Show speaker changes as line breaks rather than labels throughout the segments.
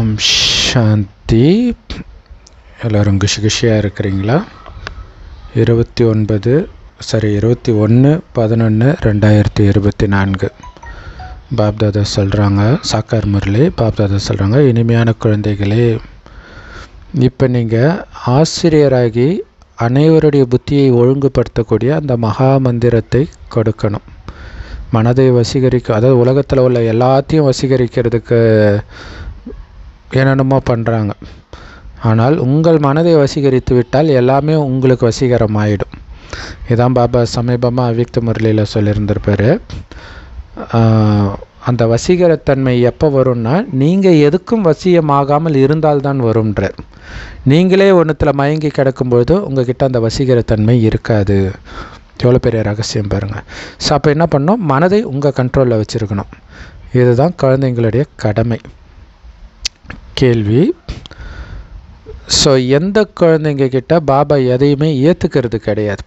ஓம் சாந்தி எல்லோரும் குஷி குஷியாக இருக்கிறீங்களா இருபத்தி ஒன்பது சரி இருபத்தி ஒன்று பதினொன்று ரெண்டாயிரத்தி இருபத்தி நான்கு பாப்தாதா சொல்கிறாங்க சாக்கார் முரளி பாப்தாதா சொல்கிறாங்க இனிமையான குழந்தைகளே இப்போ நீங்கள் ஆசிரியராகி அனைவருடைய புத்தியை ஒழுங்குபடுத்தக்கூடிய அந்த மகா மந்திரத்தை கொடுக்கணும் மனதை வசீகரிக்க அதாவது உலகத்தில் உள்ள எல்லாத்தையும் வசீகரிக்கிறதுக்கு என்னென்னமோ பண்ணுறாங்க ஆனால் உங்கள் மனதை வசீகரித்து விட்டால் எல்லாமே உங்களுக்கு வசீகரமாயிடும் இதான் பாபா சமீபமாக அவ்விக்த முரளியில் சொல்லியிருந்திருப்பார் அந்த வசீகரத்தன்மை எப்போ வரும்னா நீங்கள் எதுக்கும் வசியமாகாமல் இருந்தால்தான் வரும்ன்றார் நீங்களே ஒன்றுத்தில் மயங்கி கிடக்கும்பொழுது உங்ககிட்ட அந்த வசீகரத்தன்மை இருக்காது எவ்வளோ பெரிய ரகசியம் பாருங்கள் ஸோ அப்போ என்ன பண்ணணும் மனதை உங்கள் கண்ட்ரோலில் வச்சுருக்கணும் இதுதான் குழந்தைங்களுடைய கடமை கேள்வி ஸோ எந்த குழந்தைங்க கிட்ட பாபா எதையுமே ஏற்றுக்கிறது கிடையாது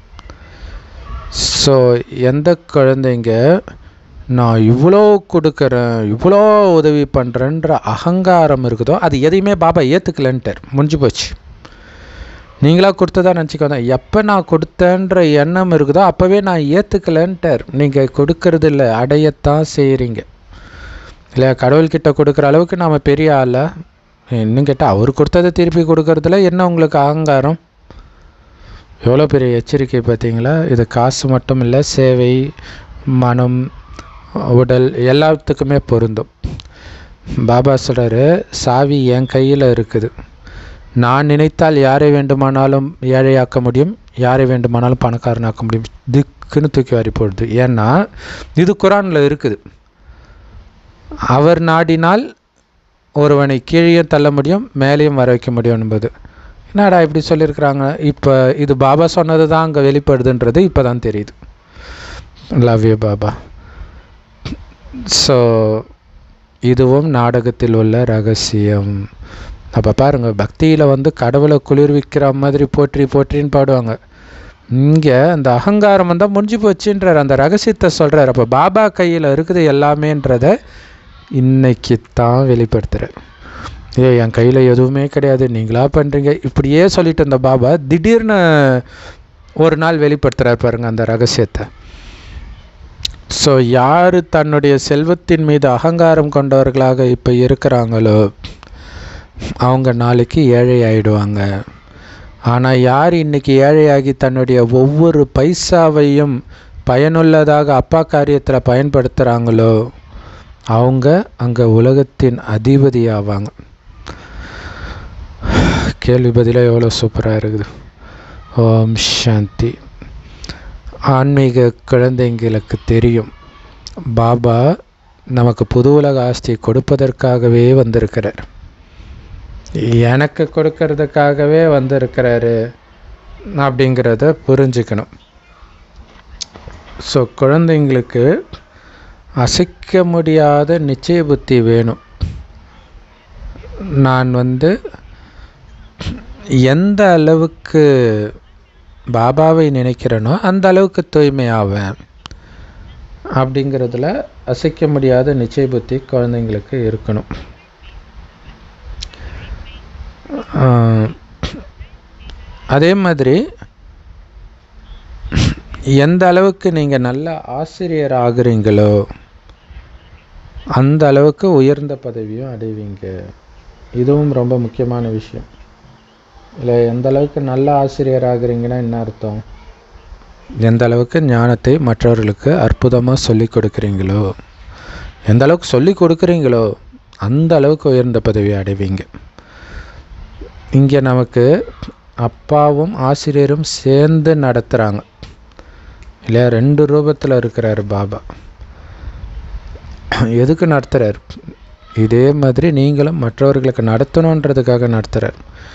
ஸோ எந்த குழந்தைங்க நான் இவ்வளோ கொடுக்குறேன் இவ்வளோ உதவி பண்ணுறேன்ற அகங்காரம் இருக்குதோ அது எதையுமே பாபா ஏற்றுக்கலன்ட்டார் முடிஞ்சு போச்சு நீங்களாக கொடுத்ததா நினச்சிக்கோங்க எப்போ நான் கொடுத்தேன்ற எண்ணம் இருக்குதோ அப்போவே நான் ஏற்றுக்கலன்ட்டார் நீங்கள் கொடுக்கறது இல்லை அடையத்தான் செய்கிறீங்க இல்லையா கடவுள்கிட்ட கொடுக்குற அளவுக்கு நாம் பெரிய ஆளா இன்னும் கேட்டால் அவர் கொடுத்ததை திருப்பி கொடுக்கறதுல என்ன உங்களுக்கு அகங்காரம் எவ்வளோ பெரிய எச்சரிக்கை பார்த்தீங்களா இது காசு மட்டும் இல்லை சேவை மனம் உடல் எல்லாத்துக்குமே பொருந்தும் பாபா சொல்கிறாரு சாவி என் கையில் இருக்குது நான் நினைத்தால் யாரை வேண்டுமானாலும் ஏழையாக்க முடியும் யாரை வேண்டுமானாலும் பணக்காரனாக்க முடியும் திக்குன்னு தூக்கி வாரி போடுது ஏன்னா இது குரானில் இருக்குது அவர் நாடினால் ஒருவனை கீழே தள்ள முடியும் மேலேயும் வர வைக்க முடியும் என்பது என்னடா இப்படி சொல்லியிருக்கிறாங்க இப்போ இது பாபா சொன்னது தான் அங்கே வெளிப்படுதுன்றது இப்போ தான் தெரியுது லவ் யூ பாபா ஸோ இதுவும் நாடகத்தில் உள்ள ரகசியம் அப்போ பாருங்கள் பக்தியில் வந்து கடவுளை குளிர்விக்கிற மாதிரி போற்றி போற்றின்னு பாடுவாங்க இங்கே அந்த அகங்காரம் வந்தால் முடிஞ்சு போச்சுன்றார் அந்த ரகசியத்தை சொல்கிறார் அப்போ பாபா கையில் இருக்குது எல்லாமேன்றத இன்னைக்கு தான் வெளிப்படுத்துகிறார் ஏ என் கையில் எதுவுமே கிடையாது நீங்களா பண்ணுறீங்க இப்படியே சொல்லிட்டு இருந்த பாபா திடீர்னு ஒரு நாள் வெளிப்படுத்துகிறார் பாருங்கள் அந்த ரகசியத்தை ஸோ யார் தன்னுடைய செல்வத்தின் மீது அகங்காரம் கொண்டவர்களாக இப்போ இருக்கிறாங்களோ அவங்க நாளைக்கு ஏழை ஆயிடுவாங்க ஆனால் யார் இன்னைக்கு ஏழையாகி தன்னுடைய ஒவ்வொரு பைசாவையும் பயனுள்ளதாக அப்பா காரியத்தில் பயன்படுத்துகிறாங்களோ அவங்க அங்கே உலகத்தின் அதிபதி ஆவாங்க கேள்வி பதிலாக எவ்வளோ சூப்பராக இருக்குது ஓம் சாந்தி ஆன்மீக குழந்தைங்களுக்கு தெரியும் பாபா நமக்கு புது உலக ஆஸ்தியை கொடுப்பதற்காகவே வந்திருக்கிறார் எனக்கு கொடுக்கறதுக்காகவே வந்திருக்கிறாரு அப்படிங்கிறத புரிஞ்சுக்கணும் ஸோ குழந்தைங்களுக்கு அசைக்க முடியாத நிச்சய புத்தி வேணும் நான் வந்து எந்த அளவுக்கு பாபாவை நினைக்கிறேனோ அந்த அளவுக்கு தூய்மையாவேன் அப்படிங்கிறதுல அசைக்க முடியாத நிச்சய புத்தி குழந்தைங்களுக்கு இருக்கணும் அதே மாதிரி எந்த அளவுக்கு நீங்கள் நல்ல ஆசிரியர் ஆகுறீங்களோ அந்த அளவுக்கு உயர்ந்த பதவியும் அடைவீங்க இதுவும் ரொம்ப முக்கியமான விஷயம் இல்லை எந்த அளவுக்கு நல்ல ஆசிரியர் ஆகுறீங்கன்னா என்ன அர்த்தம் எந்த அளவுக்கு ஞானத்தை மற்றவர்களுக்கு அற்புதமாக சொல்லி கொடுக்குறீங்களோ எந்த அளவுக்கு சொல்லி கொடுக்குறீங்களோ அந்த அளவுக்கு உயர்ந்த பதவி அடைவீங்க இங்கே நமக்கு அப்பாவும் ஆசிரியரும் சேர்ந்து நடத்துகிறாங்க இல்லையா ரெண்டு ரூபத்தில் இருக்கிறார் பாபா எதுக்கு நடத்துகிறார் இதே மாதிரி நீங்களும் மற்றவர்களுக்கு நடத்தணுன்றதுக்காக நடத்துகிறார்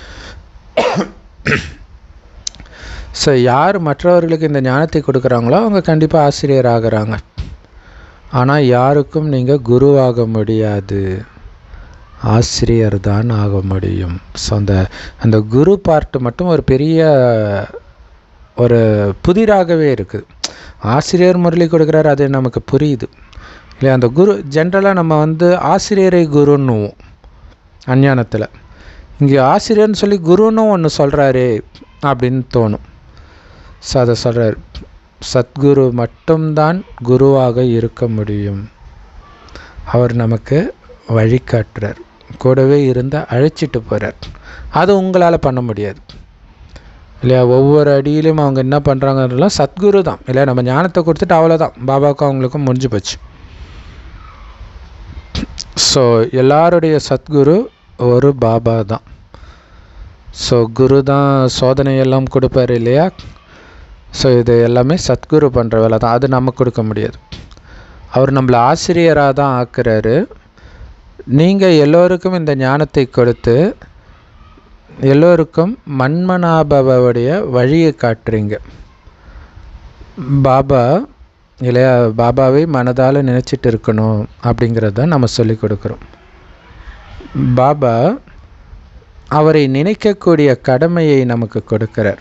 ஸோ யார் மற்றவர்களுக்கு இந்த ஞானத்தை கொடுக்குறாங்களோ அவங்க கண்டிப்பாக ஆசிரியர் ஆகிறாங்க ஆனால் யாருக்கும் நீங்கள் குருவாக முடியாது ஆசிரியர் தான் ஆக முடியும் ஸோ அந்த அந்த குரு பார்ட்டு மட்டும் ஒரு பெரிய ஒரு புதிராகவே இருக்குது ஆசிரியர் முரளி கொடுக்குறாரு அது நமக்கு புரியுது இல்லையா அந்த குரு ஜென்ரலாக நம்ம வந்து ஆசிரியரை குருன்னுவோம் அஞ்ஞானத்தில் இங்கே ஆசிரியர்னு சொல்லி குருன்னு ஒன்று சொல்கிறாரு அப்படின்னு தோணும் ஸோ அதை சொல்கிறார் சத்குரு மட்டும்தான் குருவாக இருக்க முடியும் அவர் நமக்கு வழிகாட்டுறார் கூடவே இருந்து அழைச்சிட்டு போகிறார் அது உங்களால் பண்ண முடியாது இல்லையா ஒவ்வொரு அடியிலும் அவங்க என்ன பண்ணுறாங்கலாம் சத்குரு தான் இல்லையா நம்ம ஞானத்தை கொடுத்துட்டு அவ்வளோதான் பாபாவுக்கும் அவங்களுக்கும் முடிஞ்சு போச்சு ஸோ எல்லாருடைய சத்குரு ஒரு பாபா தான் ஸோ குரு தான் சோதனையெல்லாம் கொடுப்பார் இல்லையா ஸோ இது எல்லாமே சத்குரு பண்ணுற வேலை தான் அது நம்ம கொடுக்க முடியாது அவர் நம்மளை ஆசிரியராக தான் ஆக்குறாரு நீங்கள் எல்லோருக்கும் இந்த ஞானத்தை கொடுத்து எல்லோருக்கும் மன்மனாபவடைய வழியை காட்டுறீங்க பாபா இல்லையா பாபாவை மனதால் நினச்சிட்டு இருக்கணும் அப்படிங்கிறது தான் நம்ம சொல்லி கொடுக்குறோம் பாபா அவரை நினைக்கக்கூடிய கடமையை நமக்கு கொடுக்கிறார்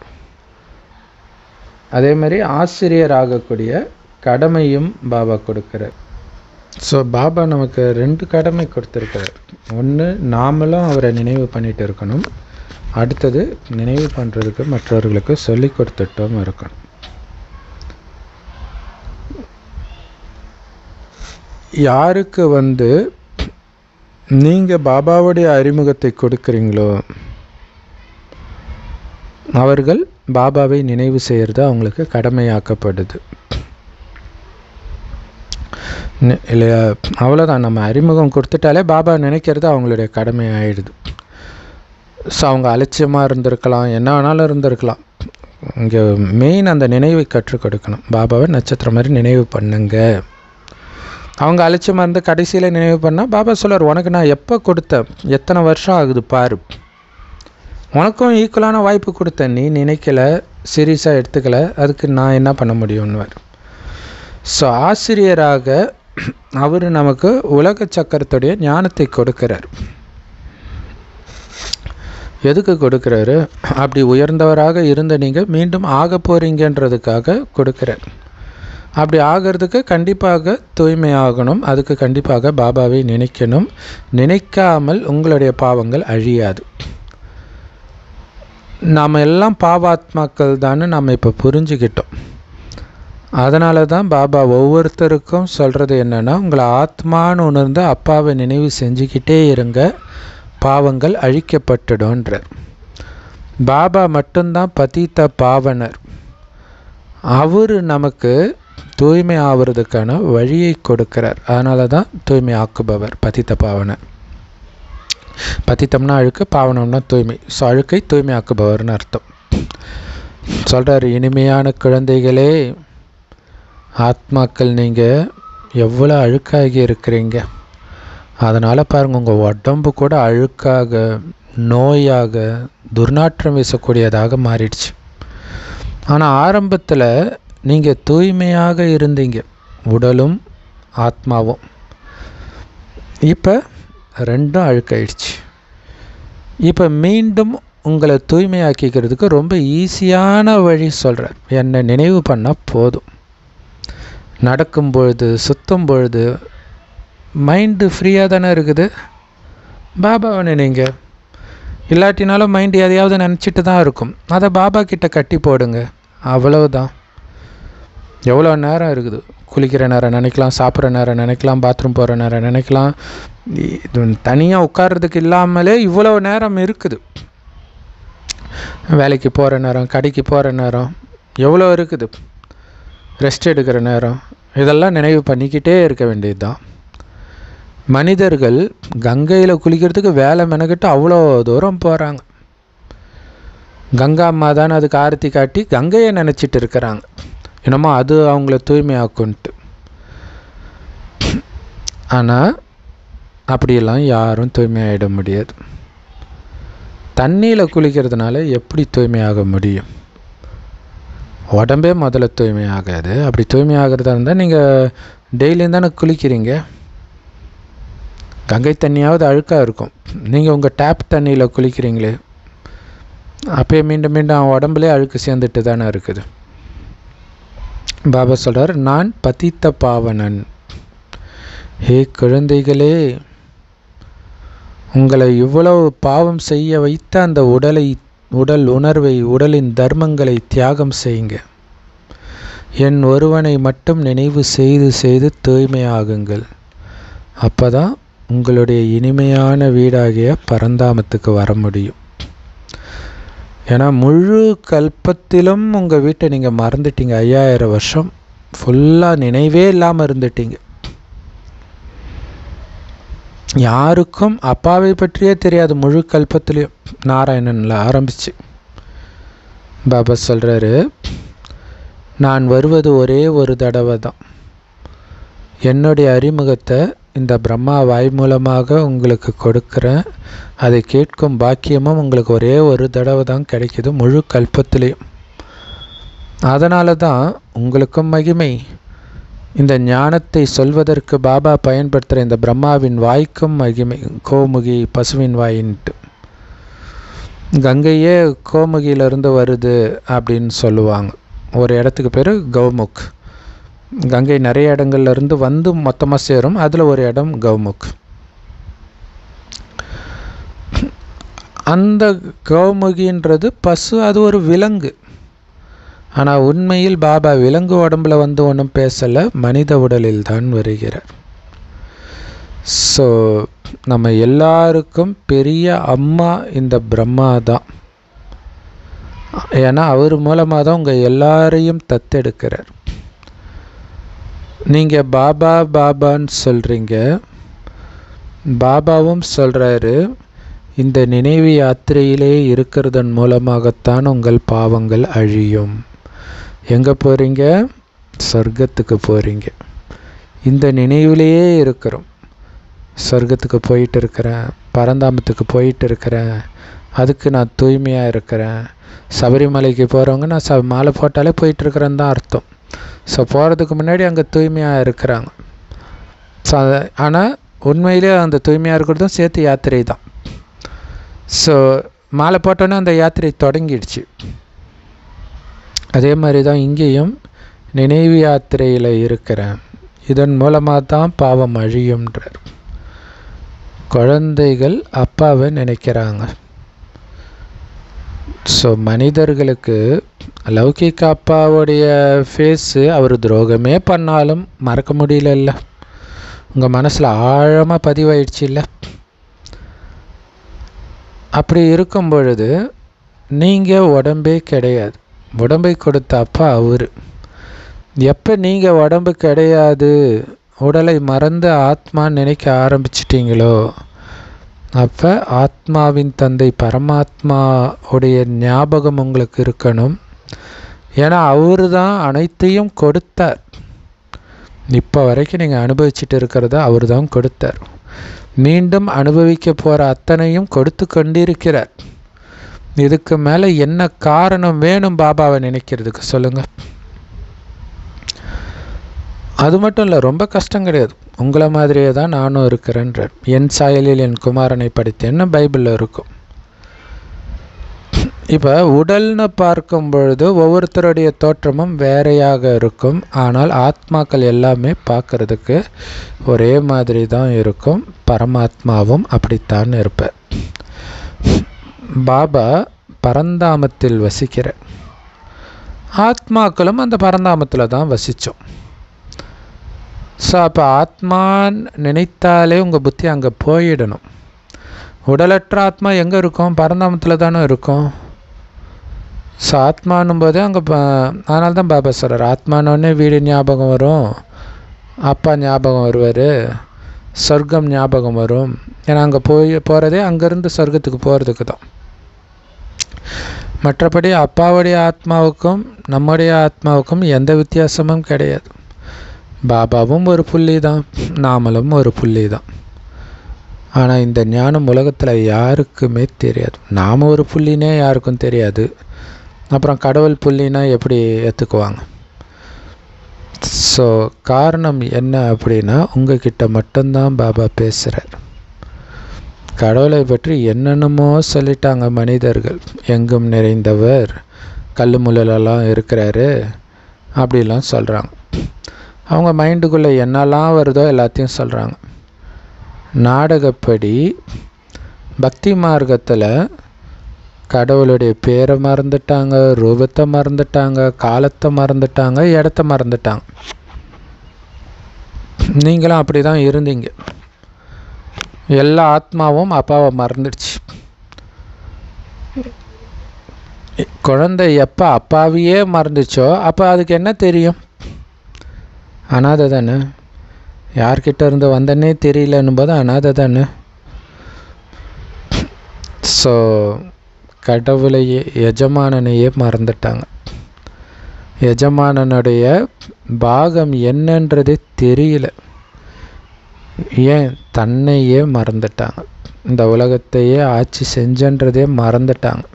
அதே மாதிரி ஆசிரியர் ஆகக்கூடிய கடமையும் பாபா கொடுக்கிறார் ஸோ பாபா நமக்கு ரெண்டு கடமை கொடுத்துருக்கிறார் ஒன்று நாமளும் அவரை நினைவு பண்ணிட்டு இருக்கணும் அடுத்தது நினைவு பண்ணுறதுக்கு மற்றவர்களுக்கு சொல்லி கொடுத்துட்டும் இருக்கணும் யாருக்கு வந்து நீங்கள் பாபாவுடைய அறிமுகத்தை கொடுக்குறீங்களோ அவர்கள் பாபாவை நினைவு செய்கிறது அவங்களுக்கு கடமையாக்கப்படுது நி- இல்லையா அவ்வளோதான் நம்ம அறிமுகம் கொடுத்துட்டாலே பாபா நினைக்கிறது அவங்களுடைய கடமை ஆயிடுது ஸோ அவங்க அலட்சியமாக இருந்திருக்கலாம் என்ன வேணாலும் இருந்திருக்கலாம் இங்கே மெயின் அந்த நினைவை கற்றுக் கொடுக்கணும் பாபாவை நட்சத்திரம் மாதிரி நினைவு பண்ணுங்க அவங்க அலட்சியமாக இருந்து கடைசியில் நினைவு பண்ணால் பாபா சொல்றார் உனக்கு நான் எப்போ கொடுத்தேன் எத்தனை வருஷம் ஆகுது பாரு உனக்கும் ஈக்குவலான வாய்ப்பு கொடுத்தேன் நீ நினைக்கல சீரியஸாக எடுத்துக்கல அதுக்கு நான் என்ன பண்ண முடியும்னுவார் ஸோ ஆசிரியராக அவர் நமக்கு உலக சக்கரத்துடைய ஞானத்தை கொடுக்கிறார் எதுக்கு கொடுக்குறாரு அப்படி உயர்ந்தவராக இருந்த நீங்கள் மீண்டும் ஆக போகிறீங்கன்றதுக்காக கொடுக்குறார் அப்படி ஆகிறதுக்கு கண்டிப்பாக தூய்மையாகணும் அதுக்கு கண்டிப்பாக பாபாவை நினைக்கணும் நினைக்காமல் உங்களுடைய பாவங்கள் அழியாது நாம் எல்லாம் பாவாத்மாக்கள் தான்னு நம்ம இப்போ புரிஞ்சுக்கிட்டோம் அதனால தான் பாபா ஒவ்வொருத்தருக்கும் சொல்கிறது என்னென்னா உங்களை ஆத்மான்னு உணர்ந்து அப்பாவை நினைவு செஞ்சுக்கிட்டே இருங்க பாவங்கள் அழிக்கப்பட்டுடும்ன்றார் பாபா மட்டும்தான் பதித்த பாவனர் அவர் நமக்கு தூய்மை ஆவறதுக்கான வழியை கொடுக்கிறார் அதனால தான் தூய்மை ஆக்குபவர் பதித்த பாவனர் பதித்தம்னா அழுக்கு பாவனம்னா தூய்மை ஸோ அழுக்கை தூய்மை ஆக்குபவர்னு அர்த்தம் சொல்கிறார் இனிமையான குழந்தைகளே ஆத்மாக்கள் நீங்கள் எவ்வளோ அழுக்காகி இருக்கிறீங்க அதனால் பாருங்கள் உங்கள் உடம்பு கூட அழுக்காக நோயாக துர்நாற்றம் வீசக்கூடியதாக மாறிடுச்சு ஆனால் ஆரம்பத்தில் நீங்கள் தூய்மையாக இருந்தீங்க உடலும் ஆத்மாவும் இப்போ ரெண்டும் அழுக்காயிடுச்சு இப்போ மீண்டும் உங்களை தூய்மையாக்கிக்கிறதுக்கு ரொம்ப ஈஸியான வழி சொல்கிறார் என்னை நினைவு பண்ணால் போதும் நடக்கும் பொழுது சுத்தும் பொழுது மைண்டு ஃப்ரீயாக தானே இருக்குது பாபாவை நினைங்க இல்லாட்டினாலும் மைண்டு எதையாவது நினச்சிட்டு தான் இருக்கும் அதை பாபா கிட்ட கட்டி போடுங்க அவ்வளவுதான் எவ்வளோ நேரம் இருக்குது குளிக்கிற நேரம் நினைக்கலாம் சாப்பிட்ற நேரம் நினைக்கலாம் பாத்ரூம் போகிற நேரம் நினைக்கலாம் இது தனியாக உட்கார்றதுக்கு இல்லாமலே இவ்வளோ நேரம் இருக்குது வேலைக்கு போகிற நேரம் கடைக்கு போகிற நேரம் எவ்வளோ இருக்குது ரெஸ்ட் எடுக்கிற நேரம் இதெல்லாம் நினைவு பண்ணிக்கிட்டே இருக்க வேண்டியது தான் மனிதர்கள் கங்கையில் குளிக்கிறதுக்கு வேலை மெனக்கிட்டு அவ்வளோ தூரம் போகிறாங்க கங்கா அம்மா தானே அதுக்கு ஆரத்தி காட்டி கங்கையை நினச்சிட்டு இருக்கிறாங்க என்னமோ அது அவங்கள தூய்மையாக்குன்ட்டு ஆனால் அப்படியெல்லாம் யாரும் தூய்மையாயிட முடியாது தண்ணியில் குளிக்கிறதுனால எப்படி தூய்மையாக முடியும் உடம்பே முதல்ல தூய்மையாகாது அப்படி தூய்மையாகிறதா இருந்தால் நீங்கள் டெய்லியும் தானே குளிக்கிறீங்க கங்கை தண்ணியாவது அழுக்காக இருக்கும் நீங்கள் உங்கள் டேப் தண்ணியில் குளிக்கிறீங்களே அப்பயே மீண்டும் மீண்டும் அவன் உடம்புலே அழுக்கு சேர்ந்துட்டு தானே இருக்குது பாபா சொல்கிறார் நான் பதித்த பாவனன் ஹே குழந்தைகளே உங்களை இவ்வளவு பாவம் செய்ய வைத்த அந்த உடலை உடல் உணர்வை உடலின் தர்மங்களை தியாகம் செய்யுங்க என் ஒருவனை மட்டும் நினைவு செய்து செய்து தூய்மையாகுங்கள் அப்பதான் உங்களுடைய இனிமையான வீடாகிய பரந்தாமத்துக்கு வர முடியும் ஏன்னா முழு கல்பத்திலும் உங்கள் வீட்டை நீங்கள் மறந்துட்டீங்க ஐயாயிரம் வருஷம் ஃபுல்லாக நினைவே இல்லாமல் இருந்துட்டீங்க யாருக்கும் அப்பாவை பற்றியே தெரியாது முழு கல்பத்திலையும் நாராயணனில் ஆரம்பிச்சு பாபா சொல்கிறாரு நான் வருவது ஒரே ஒரு தடவை தான் என்னுடைய அறிமுகத்தை இந்த பிரம்மா வாய் மூலமாக உங்களுக்கு கொடுக்குறேன் அதை கேட்கும் பாக்கியமும் உங்களுக்கு ஒரே ஒரு தடவை தான் கிடைக்குது முழு கல்பத்திலையும் அதனால தான் உங்களுக்கும் மகிமை இந்த ஞானத்தை சொல்வதற்கு பாபா பயன்படுத்துகிற இந்த பிரம்மாவின் வாய்க்கும் மகிமை கோமுகி பசுவின் வாயின்ட்டு கங்கையே கோமுகியிலிருந்து வருது அப்படின்னு சொல்லுவாங்க ஒரு இடத்துக்கு பேர் கௌமுக் கங்கை நிறைய இடங்கள்ல இருந்து வந்து மொத்தமாக சேரும் அதில் ஒரு இடம் கௌமுக் அந்த கௌமுகின்றது பசு அது ஒரு விலங்கு ஆனால் உண்மையில் பாபா விலங்கு உடம்புல வந்து ஒன்றும் பேசலை மனித உடலில் தான் வருகிறார் ஸோ நம்ம எல்லாருக்கும் பெரிய அம்மா இந்த பிரம்மா தான் ஏன்னா அவர் மூலமாக தான் உங்கள் எல்லாரையும் தத்தெடுக்கிறார் நீங்கள் பாபா பாபான்னு சொல்கிறீங்க பாபாவும் சொல்கிறாரு இந்த நினைவு யாத்திரையிலே இருக்கிறதன் மூலமாகத்தான் உங்கள் பாவங்கள் அழியும் எங்கே போகிறீங்க சொர்க்கத்துக்கு போகிறீங்க இந்த நினைவிலேயே இருக்கிறோம் சொர்க்கத்துக்கு போயிட்டு இருக்கிறேன் பரந்தாமத்துக்கு போயிட்டு இருக்கிறேன் அதுக்கு நான் தூய்மையாக இருக்கிறேன் சபரிமலைக்கு போகிறவங்க நான் ச மாலை போட்டாலே போயிட்டு இருக்கிறேன்னு தான் அர்த்தம் ஸோ போகிறதுக்கு முன்னாடி அங்கே தூய்மையாக இருக்கிறாங்க ஸோ ஆனால் உண்மையிலே அந்த தூய்மையாக இருக்கிறதும் சேர்த்து யாத்திரை தான் ஸோ மாலை போட்டோன்னே அந்த யாத்திரை தொடங்கிடுச்சு அதே மாதிரி தான் இங்கேயும் நினைவு யாத்திரையில் இருக்கிறேன் இதன் மூலமாக தான் பாவம் அழியும்ன்றார் குழந்தைகள் அப்பாவை நினைக்கிறாங்க ஸோ மனிதர்களுக்கு லௌகிக அப்பாவுடைய ஃபேஸு அவர் துரோகமே பண்ணாலும் மறக்க முடியலல்ல உங்கள் மனசில் ஆழமாக பதிவாயிடுச்சு இல்லை அப்படி இருக்கும் பொழுது நீங்கள் உடம்பே கிடையாது உடம்பை கொடுத்த அப்பா அவர் எப்போ நீங்கள் உடம்பு கிடையாது உடலை மறந்து ஆத்மா நினைக்க ஆரம்பிச்சிட்டிங்களோ அப்போ ஆத்மாவின் தந்தை பரமாத்மா உடைய ஞாபகம் உங்களுக்கு இருக்கணும் ஏன்னா அவர் தான் அனைத்தையும் கொடுத்தார் இப்போ வரைக்கும் நீங்கள் அனுபவிச்சுட்டு இருக்கிறத அவர் தான் கொடுத்தார் மீண்டும் அனுபவிக்க போகிற அத்தனையும் கொடுத்து கொண்டிருக்கிறார் இதுக்கு மேலே என்ன காரணம் வேணும் பாபாவை நினைக்கிறதுக்கு சொல்லுங்கள் அது மட்டும் இல்லை ரொம்ப கஷ்டம் கிடையாது உங்களை மாதிரியே தான் நானும் இருக்கிறேன்றார் என் சாயலில் என் குமாரனை படித்தேன்னு பைபிளில் இருக்கும் இப்போ உடல்னு பார்க்கும் பொழுது ஒவ்வொருத்தருடைய தோற்றமும் வேறையாக இருக்கும் ஆனால் ஆத்மாக்கள் எல்லாமே பார்க்கறதுக்கு ஒரே மாதிரி தான் இருக்கும் பரமாத்மாவும் அப்படித்தான் இருப்பார் பாபா பரந்தாமத்தில் வசிக்கிற ஆத்மாக்களும் அந்த பரந்தாமத்தில் தான் வசித்தோம் ஸோ அப்போ ஆத்மான் நினைத்தாலே உங்கள் புத்தி அங்கே போயிடணும் உடலற்ற ஆத்மா எங்கே இருக்கும் பரந்தாமத்தில் தானே இருக்கும் ஸோ ஆத்மானும் போது அங்கே அதனால தான் பாபா சொல்கிறார் ஆத்மானோடனே வீடு ஞாபகம் வரும் அப்பா ஞாபகம் வருவார் சொர்க்கம் ஞாபகம் வரும் ஏன்னா அங்கே போய் போகிறதே அங்கேருந்து சொர்க்கத்துக்கு போகிறதுக்கு தான் மற்றபடி அப்பாவுடைய ஆத்மாவுக்கும் நம்முடைய ஆத்மாவுக்கும் எந்த வித்தியாசமும் கிடையாது பாபாவும் ஒரு புள்ளி தான் நாமளும் ஒரு புள்ளி தான் ஆனால் இந்த ஞானம் உலகத்தில் யாருக்குமே தெரியாது நாம் ஒரு புள்ளினே யாருக்கும் தெரியாது அப்புறம் கடவுள் புள்ளினா எப்படி ஏற்றுக்குவாங்க ஸோ காரணம் என்ன அப்படின்னா உங்ககிட்ட மட்டும்தான் பாபா பேசுகிறார் கடவுளை பற்றி என்னென்னமோ சொல்லிட்டாங்க மனிதர்கள் எங்கும் நிறைந்தவர் கல் முள்ளலெல்லாம் இருக்கிறாரு அப்படிலாம் சொல்கிறாங்க அவங்க மைண்டுக்குள்ளே என்னெல்லாம் வருதோ எல்லாத்தையும் சொல்கிறாங்க நாடகப்படி பக்தி மார்க்கத்தில் கடவுளுடைய பேரை மறந்துட்டாங்க ரூபத்தை மறந்துட்டாங்க காலத்தை மறந்துட்டாங்க இடத்த மறந்துட்டாங்க நீங்களும் அப்படி தான் இருந்தீங்க எல்லா ஆத்மாவும் அப்பாவை மறந்துடுச்சு குழந்தை எப்போ அப்பாவையே மறந்துச்சோ அப்போ அதுக்கு என்ன தெரியும் அனாதை தானே யார்கிட்ட இருந்து வந்தனே தெரியலன்னும் போது அனாதை தானே ஸோ கடவுளையே எஜமானனையே மறந்துட்டாங்க எஜமானனுடைய பாகம் என்னன்றதே தெரியல ஏன் தன்னையே மறந்துட்டாங்க இந்த உலகத்தையே ஆட்சி செஞ்சன்றதே மறந்துட்டாங்க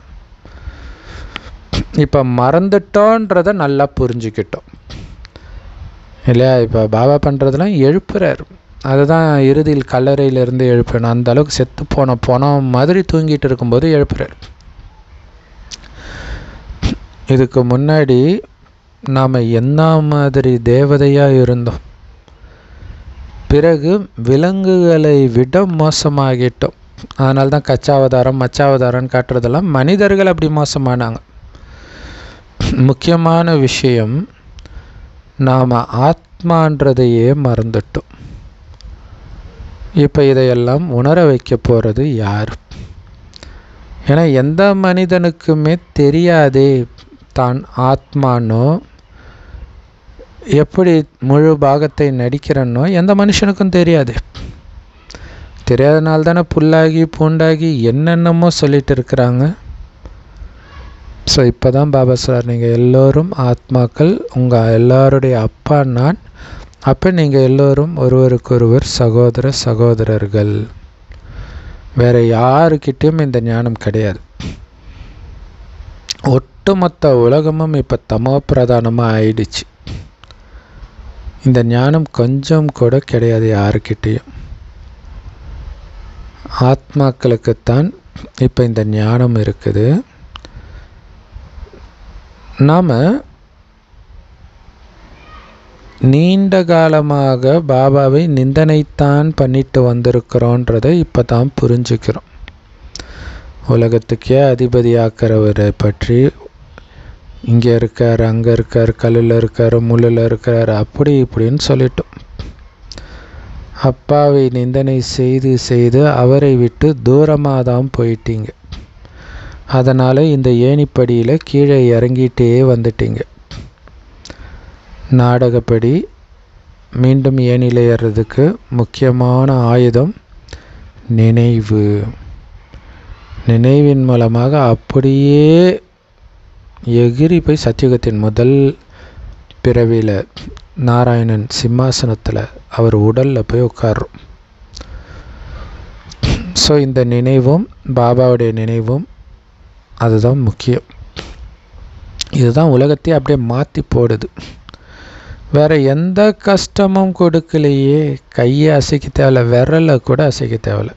இப்போ மறந்துட்டோன்றதை நல்லா புரிஞ்சுக்கிட்டோம் இல்லையா இப்போ பாபா பண்ணுறதுலாம் எழுப்புறார் அதுதான் இறுதியில் கல்லறையிலேருந்து எழுப்பணும் அந்த அளவுக்கு செத்து போன போன மாதிரி தூங்கிட்டு இருக்கும்போது எழுப்புறார் இதுக்கு முன்னாடி நாம் என்ன மாதிரி தேவதையாக இருந்தோம் பிறகு விலங்குகளை விட மோசமாகிட்டோம் அதனால தான் கச்சாவதாரம் மச்சாவதாரம்னு காட்டுறதெல்லாம் மனிதர்கள் அப்படி மோசமானாங்க முக்கியமான விஷயம் நாம் ஆத்மான்றதையே மறந்துட்டோம் இப்போ இதையெல்லாம் உணர வைக்க போகிறது யார் ஏன்னா எந்த மனிதனுக்குமே தெரியாதே தான் ஆத்மானோ எப்படி முழு பாகத்தை நடிக்கிறன்னோ எந்த மனுஷனுக்கும் தெரியாது தெரியாதனால தானே புல்லாகி பூண்டாகி என்னென்னமோ சொல்லிட்டு இருக்கிறாங்க ஸோ இப்போ தான் பாபா சார் நீங்கள் எல்லோரும் ஆத்மாக்கள் உங்கள் எல்லாருடைய அப்பா நான் அப்போ நீங்கள் எல்லோரும் ஒருவருக்கொருவர் சகோதர சகோதரர்கள் வேறு யாருக்கிட்டேயும் இந்த ஞானம் கிடையாது ஒட்டுமொத்த உலகமும் இப்போ தமோ பிரதானமாக ஆயிடுச்சு இந்த ஞானம் கொஞ்சம் கூட கிடையாது யாருக்கிட்டேயும் ஆத்மாக்களுக்குத்தான் இப்போ இந்த ஞானம் இருக்குது நாம் நீண்ட காலமாக பாபாவை நிந்தனைத்தான் பண்ணிட்டு வந்திருக்கிறோன்றதை இப்போ தான் புரிஞ்சுக்கிறோம் உலகத்துக்கே அதிபதியாக்கிறவரை பற்றி இங்கே இருக்கார் அங்கே இருக்கார் கல்லில் இருக்கார் முள்ளில் இருக்கார் அப்படி இப்படின்னு சொல்லிட்டோம் அப்பாவை நிந்தனை செய்து செய்து அவரை விட்டு தூரமாக தான் போயிட்டீங்க அதனால் இந்த ஏணிப்படியில் கீழே இறங்கிட்டே வந்துட்டீங்க நாடகப்படி மீண்டும் ஏணியில் ஏறுறதுக்கு முக்கியமான ஆயுதம் நினைவு நினைவின் மூலமாக அப்படியே எகிரி போய் சத்தியுகத்தின் முதல் பிறவியில் நாராயணன் சிம்மாசனத்தில் அவர் உடலில் போய் உட்கார்றோம் ஸோ இந்த நினைவும் பாபாவுடைய நினைவும் அதுதான் முக்கியம் இதுதான் உலகத்தையே அப்படியே மாற்றி போடுது வேற எந்த கஷ்டமும் கொடுக்கலையே கையை அசைக்க தேவையில்ல விரலை கூட அசைக்க தேவையில்ல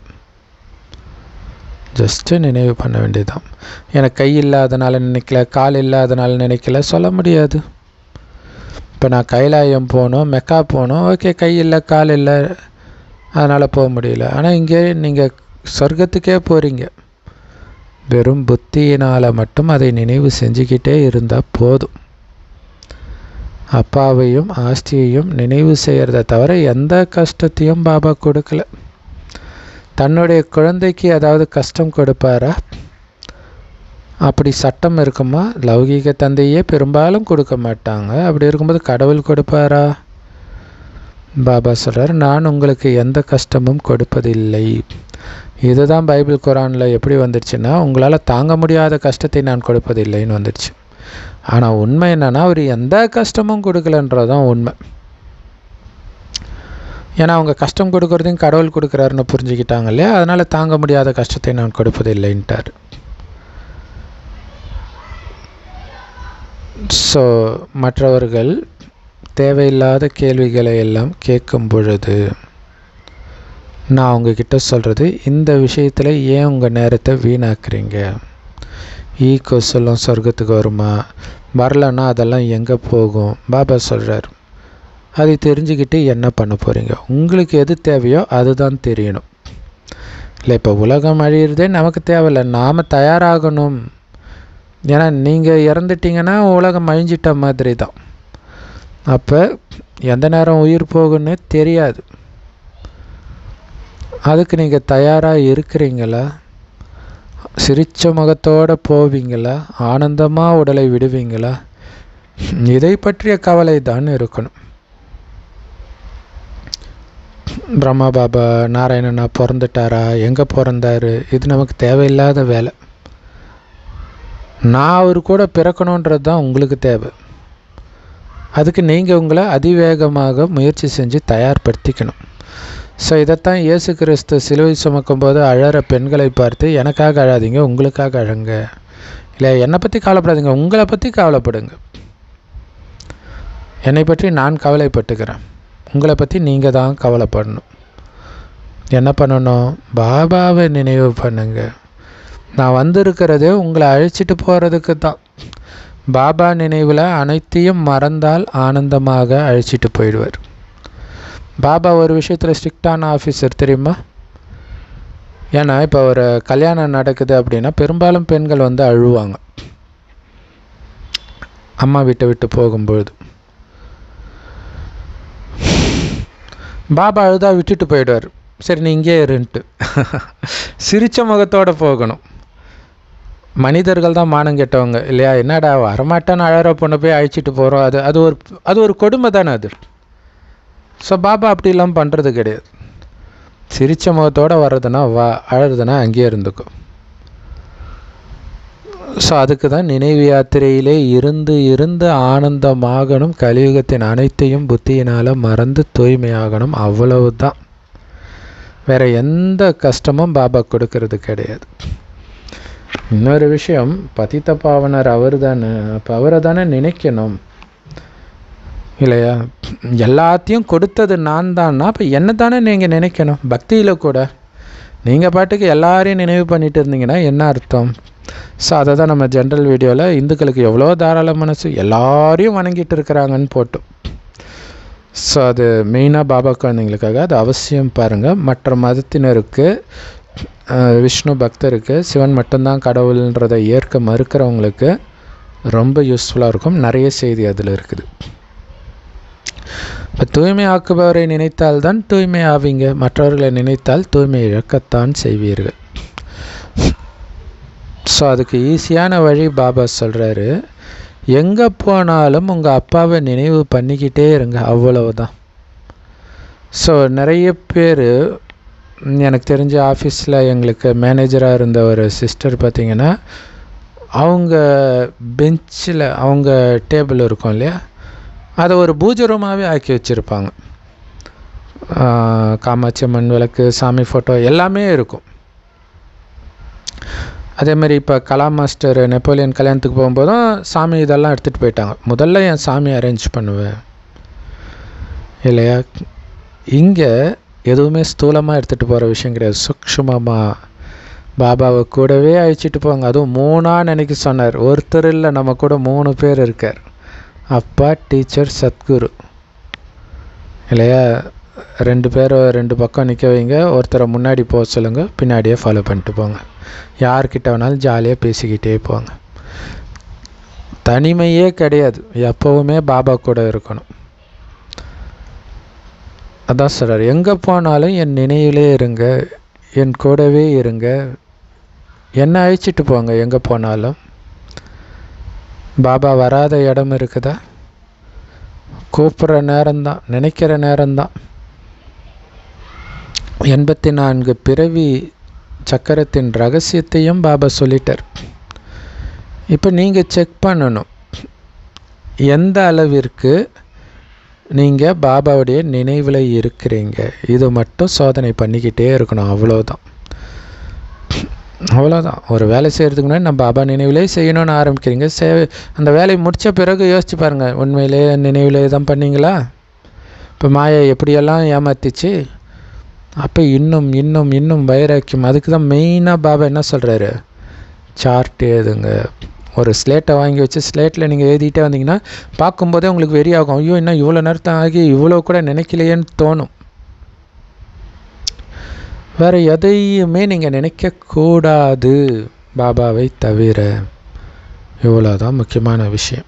ஜஸ்ட்டு நினைவு பண்ண வேண்டியதுதான் எனக்கு கை இல்லாதனால நினைக்கல கால் இல்லாதனால நினைக்கல சொல்ல முடியாது இப்போ நான் கைலாயம் போகணும் மெக்கா போகணும் ஓகே கை இல்லை கால் இல்லை அதனால் போக முடியல ஆனால் இங்கே நீங்கள் சொர்க்கத்துக்கே போகிறீங்க வெறும் புத்தியினால் மட்டும் அதை நினைவு செஞ்சுக்கிட்டே இருந்தால் போதும் அப்பாவையும் ஆஸ்தியையும் நினைவு செய்கிறத தவிர எந்த கஷ்டத்தையும் பாபா கொடுக்கல தன்னுடைய குழந்தைக்கு ஏதாவது கஷ்டம் கொடுப்பாரா அப்படி சட்டம் இருக்குமா லௌகீக தந்தையே பெரும்பாலும் கொடுக்க மாட்டாங்க அப்படி இருக்கும்போது கடவுள் கொடுப்பாரா பாபா சொல்கிறார் நான் உங்களுக்கு எந்த கஷ்டமும் கொடுப்பதில்லை இதுதான் பைபிள் குரானில் எப்படி வந்துடுச்சுன்னா உங்களால் தாங்க முடியாத கஷ்டத்தை நான் கொடுப்பதில்லைன்னு வந்துடுச்சு ஆனால் உண்மை என்னன்னா அவர் எந்த கஷ்டமும் கொடுக்கலன்றதான் உண்மை ஏன்னா அவங்க கஷ்டம் கொடுக்குறதையும் கடவுள் கொடுக்குறாருன்னு புரிஞ்சுக்கிட்டாங்க இல்லையா அதனால் தாங்க முடியாத கஷ்டத்தை நான் கொடுப்பதில்லைன்ட்டார் ஸோ மற்றவர்கள் தேவையில்லாத கேள்விகளை எல்லாம் கேட்கும் பொழுது நான் அவங்கக்கிட்ட சொல்கிறது இந்த விஷயத்தில் ஏன் உங்கள் நேரத்தை வீணாக்குறீங்க ஈகோ சொல்லும் சொர்க்கத்துக்கு வருமா வரலன்னா அதெல்லாம் எங்கே போகும் பாபா சொல்கிறார் அதை தெரிஞ்சுக்கிட்டு என்ன பண்ண போகிறீங்க உங்களுக்கு எது தேவையோ அதுதான் தெரியணும் இல்லை இப்போ உலகம் அழியிறதே நமக்கு தேவையில்லை நாம் தயாராகணும் ஏன்னா நீங்கள் இறந்துட்டீங்கன்னா உலகம் அழிஞ்சிட்ட மாதிரி தான் அப்போ எந்த நேரம் உயிர் போகுன்னே தெரியாது அதுக்கு நீங்கள் தயாராக இருக்கிறீங்களா சிரிச்ச முகத்தோடு போவீங்களா ஆனந்தமாக உடலை விடுவீங்களா இதை பற்றிய கவலை தான் இருக்கணும் பிரம்மா பாபா நாராயணனா பிறந்துட்டாரா எங்கே பிறந்தாரு இது நமக்கு தேவையில்லாத வேலை நான் அவர் கூட பிறக்கணுன்றது தான் உங்களுக்கு தேவை அதுக்கு நீங்கள் உங்களை அதிவேகமாக முயற்சி செஞ்சு தயார்படுத்திக்கணும் ஸோ இதைத்தான் இயேசு கிறிஸ்து சிலுவை சுமக்கும்போது அழற பெண்களை பார்த்து எனக்காக அழாதீங்க உங்களுக்காக அழங்க இல்லை என்னை பற்றி கவலைப்படாதீங்க உங்களை பற்றி கவலைப்படுங்க என்னை பற்றி நான் கவலைப்பட்டுக்கிறேன் உங்களை பற்றி நீங்கள் தான் கவலைப்படணும் என்ன பண்ணணும் பாபாவை நினைவு பண்ணுங்க நான் வந்திருக்கிறதே உங்களை அழைச்சிட்டு போகிறதுக்கு தான் பாபா நினைவில் அனைத்தையும் மறந்தால் ஆனந்தமாக அழைச்சிட்டு போயிடுவார் பாபா ஒரு விஷயத்தில் ஸ்ட்ரிக்டான ஆஃபீஸர் தெரியுமா ஏன்னா இப்போ ஒரு கல்யாணம் நடக்குது அப்படின்னா பெரும்பாலும் பெண்கள் வந்து அழுவாங்க அம்மா வீட்டை விட்டு போகும்பொழுது பாபா அழுதா விட்டுட்டு போயிடுவார் சரி நீ இங்கே இருன்ட்டு சிரிச்ச முகத்தோடு போகணும் மனிதர்கள் தான் மானம் கெட்டவங்க இல்லையா என்னடா வரமாட்டான்னு அழகிற பொண்ணை போய் அழைச்சிட்டு போகிறோம் அது அது ஒரு அது ஒரு கொடுமை தானே அது ஸோ பாபா அப்படிலாம் பண்ணுறது கிடையாது சிரிச்ச முகத்தோடு வர்றதுனா வா அழறதுனா அங்கேயே இருந்துக்கும் ஸோ அதுக்கு தான் நினைவு யாத்திரையிலே இருந்து இருந்து ஆனந்தமாகணும் கலியுகத்தின் அனைத்தையும் புத்தியினால் மறந்து தூய்மையாகணும் அவ்வளவு தான் வேற எந்த கஷ்டமும் பாபா கொடுக்கறது கிடையாது இன்னொரு விஷயம் பதித்த பாவனர் அவர் தானே அப்போ அவரை தானே நினைக்கணும் இல்லையா எல்லாத்தையும் கொடுத்தது நான் தான்னா அப்போ என்ன தானே நீங்கள் நினைக்கணும் பக்தியில் கூட நீங்கள் பாட்டுக்கு எல்லாரையும் நினைவு பண்ணிட்டு இருந்தீங்கன்னா என்ன அர்த்தம் ஸோ அதை தான் நம்ம ஜென்ரல் வீடியோவில் இந்துக்களுக்கு எவ்வளோ தாராள மனசு எல்லாரையும் வணங்கிட்டு இருக்கிறாங்கன்னு போட்டோம் ஸோ அது மெயினாக பாபா குழந்தைங்களுக்காக அது அவசியம் பாருங்கள் மற்ற மதத்தினருக்கு அஹ், விஷ்ணு பக்தருக்கு சிவன் மட்டும்தான் கடவுள்ன்றதை ஏற்க மறுக்கிறவங்களுக்கு ரொம்ப யூஸ்ஃபுல்லாக இருக்கும் நிறைய செய்தி அதில் இருக்குது இப்போ தூய்மை ஆக்குபவரை நினைத்தால் தான் தூய்மை ஆவீங்க மற்றவர்களை நினைத்தால் தூய்மை இழக்கத்தான் செய்வீர்கள் ஸோ அதுக்கு ஈஸியான வழி பாபா சொல்கிறாரு எங்கே போனாலும் உங்கள் அப்பாவை நினைவு பண்ணிக்கிட்டே இருங்க அவ்வளவுதான் ஸோ நிறைய பேர் எனக்கு தெரிஞ்ச ஆஃபீஸில் எங்களுக்கு மேனேஜராக இருந்த ஒரு சிஸ்டர் பார்த்தீங்கன்னா அவங்க பெஞ்சில் அவங்க டேபிள் இருக்கும் இல்லையா அதை ஒரு பூஜை ரூமாகவே ஆக்கி வச்சுருப்பாங்க காமாட்சி அம்மன் விளக்கு சாமி ஃபோட்டோ எல்லாமே இருக்கும் அதே மாதிரி இப்போ கலா மாஸ்டர் நெப்போலியன் கல்யாணத்துக்கு போகும்போதும் சாமி இதெல்லாம் எடுத்துகிட்டு போயிட்டாங்க முதல்ல என் சாமி அரேஞ்ச் பண்ணுவேன் இல்லையா இங்கே எதுவுமே ஸ்தூலமாக எடுத்துகிட்டு போகிற விஷயம் கிடையாது சூக்ஷ்மமாக பாபாவை கூடவே அழைச்சிட்டு போவாங்க அதுவும் மூணாக நினைக்க சொன்னார் ஒருத்தர் இல்லை நம்ம கூட மூணு பேர் இருக்கார் அப்பா டீச்சர் சத்குரு இல்லையா ரெண்டு பேரும் ரெண்டு பக்கம் நிற்க வைங்க ஒருத்தரை முன்னாடி போக சொல்லுங்கள் பின்னாடியே ஃபாலோ பண்ணிட்டு போங்க யார்கிட்ட வேணாலும் ஜாலியாக பேசிக்கிட்டே போங்க தனிமையே கிடையாது எப்போவுமே பாபா கூட இருக்கணும் அதான் சொல்கிறார் எங்கே போனாலும் என் நினைவிலே இருங்க என் கூடவே இருங்க என்ன அழைச்சிட்டு போங்க எங்கே போனாலும் பாபா வராத இடம் இருக்குதா கூப்பிட்ற நேரம்தான் நினைக்கிற நேரம்தான் எண்பத்தி நான்கு பிறவி சக்கரத்தின் ரகசியத்தையும் பாபா சொல்லிட்டார் இப்போ நீங்கள் செக் பண்ணணும் எந்த அளவிற்கு நீங்கள் பாபாவுடைய நினைவில் இருக்கிறீங்க இது மட்டும் சோதனை பண்ணிக்கிட்டே இருக்கணும் அவ்வளோதான் அவ்வளோதான் ஒரு வேலை செய்கிறதுக்கு முன்னாடி நம்ம பாபா நினைவிலே செய்யணும்னு ஆரம்பிக்கிறீங்க சே அந்த வேலையை முடித்த பிறகு யோசிச்சு பாருங்கள் உண்மையிலே நினைவிலே தான் பண்ணீங்களா இப்போ மாயை எப்படியெல்லாம் ஏமாத்திச்சு அப்போ இன்னும் இன்னும் இன்னும் வைராக்கியம் அதுக்கு தான் மெயினாக பாபா என்ன சொல்கிறாரு சார்ட் எழுதுங்க ஒரு ஸ்லேட்டை வாங்கி வச்சு ஸ்லேட்டில் நீங்கள் எழுதிட்டே வந்தீங்கன்னா பார்க்கும்போதே உங்களுக்கு வெறி ஆகும் ஐயோ இன்னும் இவ்வளோ நேரத்தான் ஆகி இவ்வளோ கூட நினைக்கலையேன்னு தோணும் வேறு எதையுமே நீங்கள் நினைக்கக்கூடாது பாபாவை தவிர இவ்வளோதான் முக்கியமான விஷயம்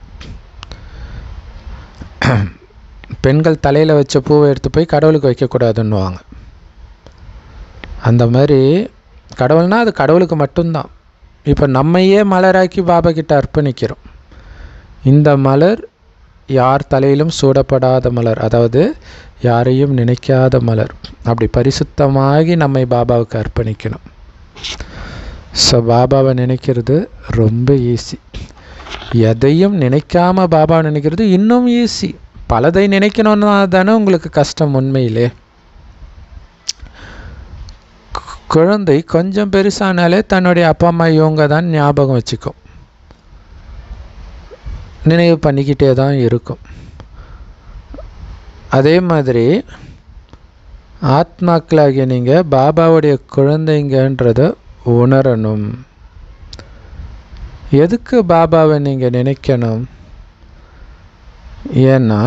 பெண்கள் தலையில் வச்ச பூவை எடுத்து போய் கடவுளுக்கு வைக்கக்கூடாதுன்னுவாங்க அந்த மாதிரி கடவுள்னால் அது கடவுளுக்கு மட்டும்தான் இப்போ நம்மையே மலராக்கி பாபா கிட்ட அர்ப்பணிக்கிறோம் இந்த மலர் யார் தலையிலும் சூடப்படாத மலர் அதாவது யாரையும் நினைக்காத மலர் அப்படி பரிசுத்தமாகி நம்மை பாபாவுக்கு அர்ப்பணிக்கணும் ஸோ பாபாவை நினைக்கிறது ரொம்ப ஈஸி எதையும் நினைக்காம பாபாவை நினைக்கிறது இன்னும் ஈஸி பலதை நினைக்கணும்னா தானே உங்களுக்கு கஷ்டம் உண்மையிலே குழந்தை கொஞ்சம் பெருசானாலே தன்னுடைய அப்பா அம்மா இவங்க தான் ஞாபகம் வச்சுக்கும் நினைவு பண்ணிக்கிட்டே தான் இருக்கும் அதே மாதிரி ஆத்மாக்களாகிய நீங்கள் பாபாவுடைய குழந்தைங்கன்றத உணரணும் எதுக்கு பாபாவை நீங்கள் நினைக்கணும் ஏன்னா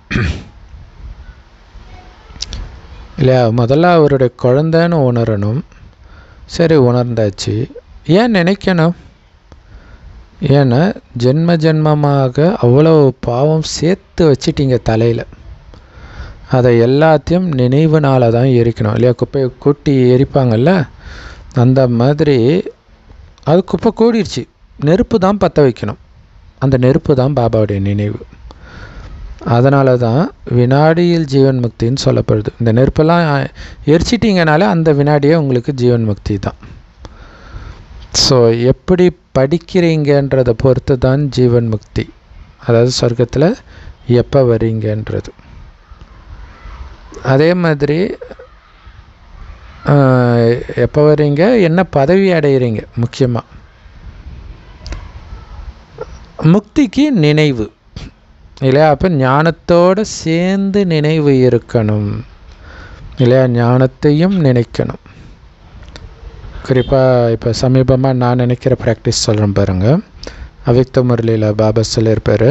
இல்லையா முதல்ல அவருடைய குழந்தைன்னு உணரணும் சரி உணர்ந்தாச்சு ஏன் நினைக்கணும் ஏன்னா ஜென்ம ஜென்மமாக அவ்வளோ பாவம் சேர்த்து வச்சிட்டீங்க தலையில் அதை எல்லாத்தையும் நினைவுனால தான் எரிக்கணும் இல்லையா குப்பையை கூட்டி எரிப்பாங்கல்ல அந்த மாதிரி அது குப்பை கூடிருச்சு நெருப்பு தான் பற்ற வைக்கணும் அந்த நெருப்பு தான் பாபாவுடைய நினைவு அதனால தான் வினாடியில் ஜீவன் முக்தின்னு சொல்லப்படுது இந்த நெருப்பெல்லாம் எரிச்சிட்டிங்கனாலே அந்த வினாடியே உங்களுக்கு ஜீவன் முக்தி தான் ஸோ எப்படி படிக்கிறீங்கன்றதை பொறுத்து தான் ஜீவன் முக்தி அதாவது சொர்க்கத்தில் எப்போ வரீங்கன்றது அதே மாதிரி எப்போ வரீங்க என்ன பதவி அடைகிறீங்க முக்கியமாக முக்திக்கு நினைவு இல்லையா அப்போ ஞானத்தோடு சேர்ந்து நினைவு இருக்கணும் இல்லையா ஞானத்தையும் நினைக்கணும் குறிப்பாக இப்போ சமீபமாக நான் நினைக்கிற ப்ராக்டிஸ் சொல்கிறேன் பாருங்கள் அவிக்த முரளியில் பாபா சொல்லியிருப்பார்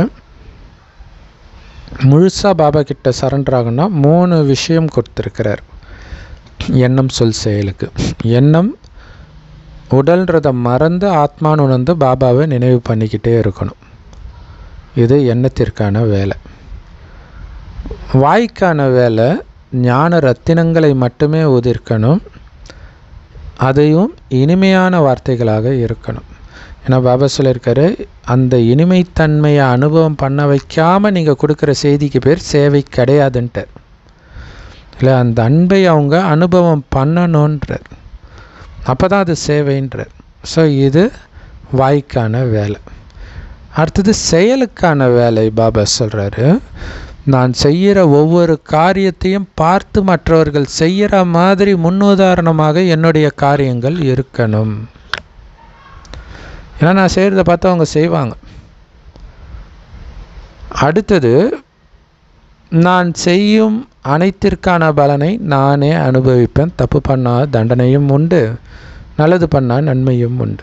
முழுசாக பாபா கிட்ட சரண்டர் ஆகுனா மூணு விஷயம் கொடுத்துருக்கிறார் எண்ணம் சொல் செயலுக்கு எண்ணம் உடல்ன்றதை மறந்து ஆத்மான்னு உணர்ந்து பாபாவை நினைவு பண்ணிக்கிட்டே இருக்கணும் இது எண்ணத்திற்கான வேலை வாய்க்கான வேலை ஞான ரத்தினங்களை மட்டுமே உதிர்க்கணும் அதையும் இனிமையான வார்த்தைகளாக இருக்கணும் ஏன்னா பாபா சொல்லியிருக்காரு அந்த இனிமைத்தன்மையை அனுபவம் பண்ண வைக்காமல் நீங்கள் கொடுக்குற செய்திக்கு பேர் சேவை கிடையாதுன்ட்டார் இல்லை அந்த அன்பை அவங்க அனுபவம் பண்ணணுன்றார் அப்போ தான் அது சேவைன்றார் ஸோ இது வாய்க்கான வேலை அடுத்தது செயலுக்கான வேலை பாபா சொல்கிறாரு நான் செய்கிற ஒவ்வொரு காரியத்தையும் பார்த்து மற்றவர்கள் செய்கிற மாதிரி முன்னுதாரணமாக என்னுடைய காரியங்கள் இருக்கணும் ஏன்னா நான் செய்கிறத பார்த்து அவங்க செய்வாங்க அடுத்தது நான் செய்யும் அனைத்திற்கான பலனை நானே அனுபவிப்பேன் தப்பு பண்ணால் தண்டனையும் உண்டு நல்லது பண்ணால் நன்மையும் உண்டு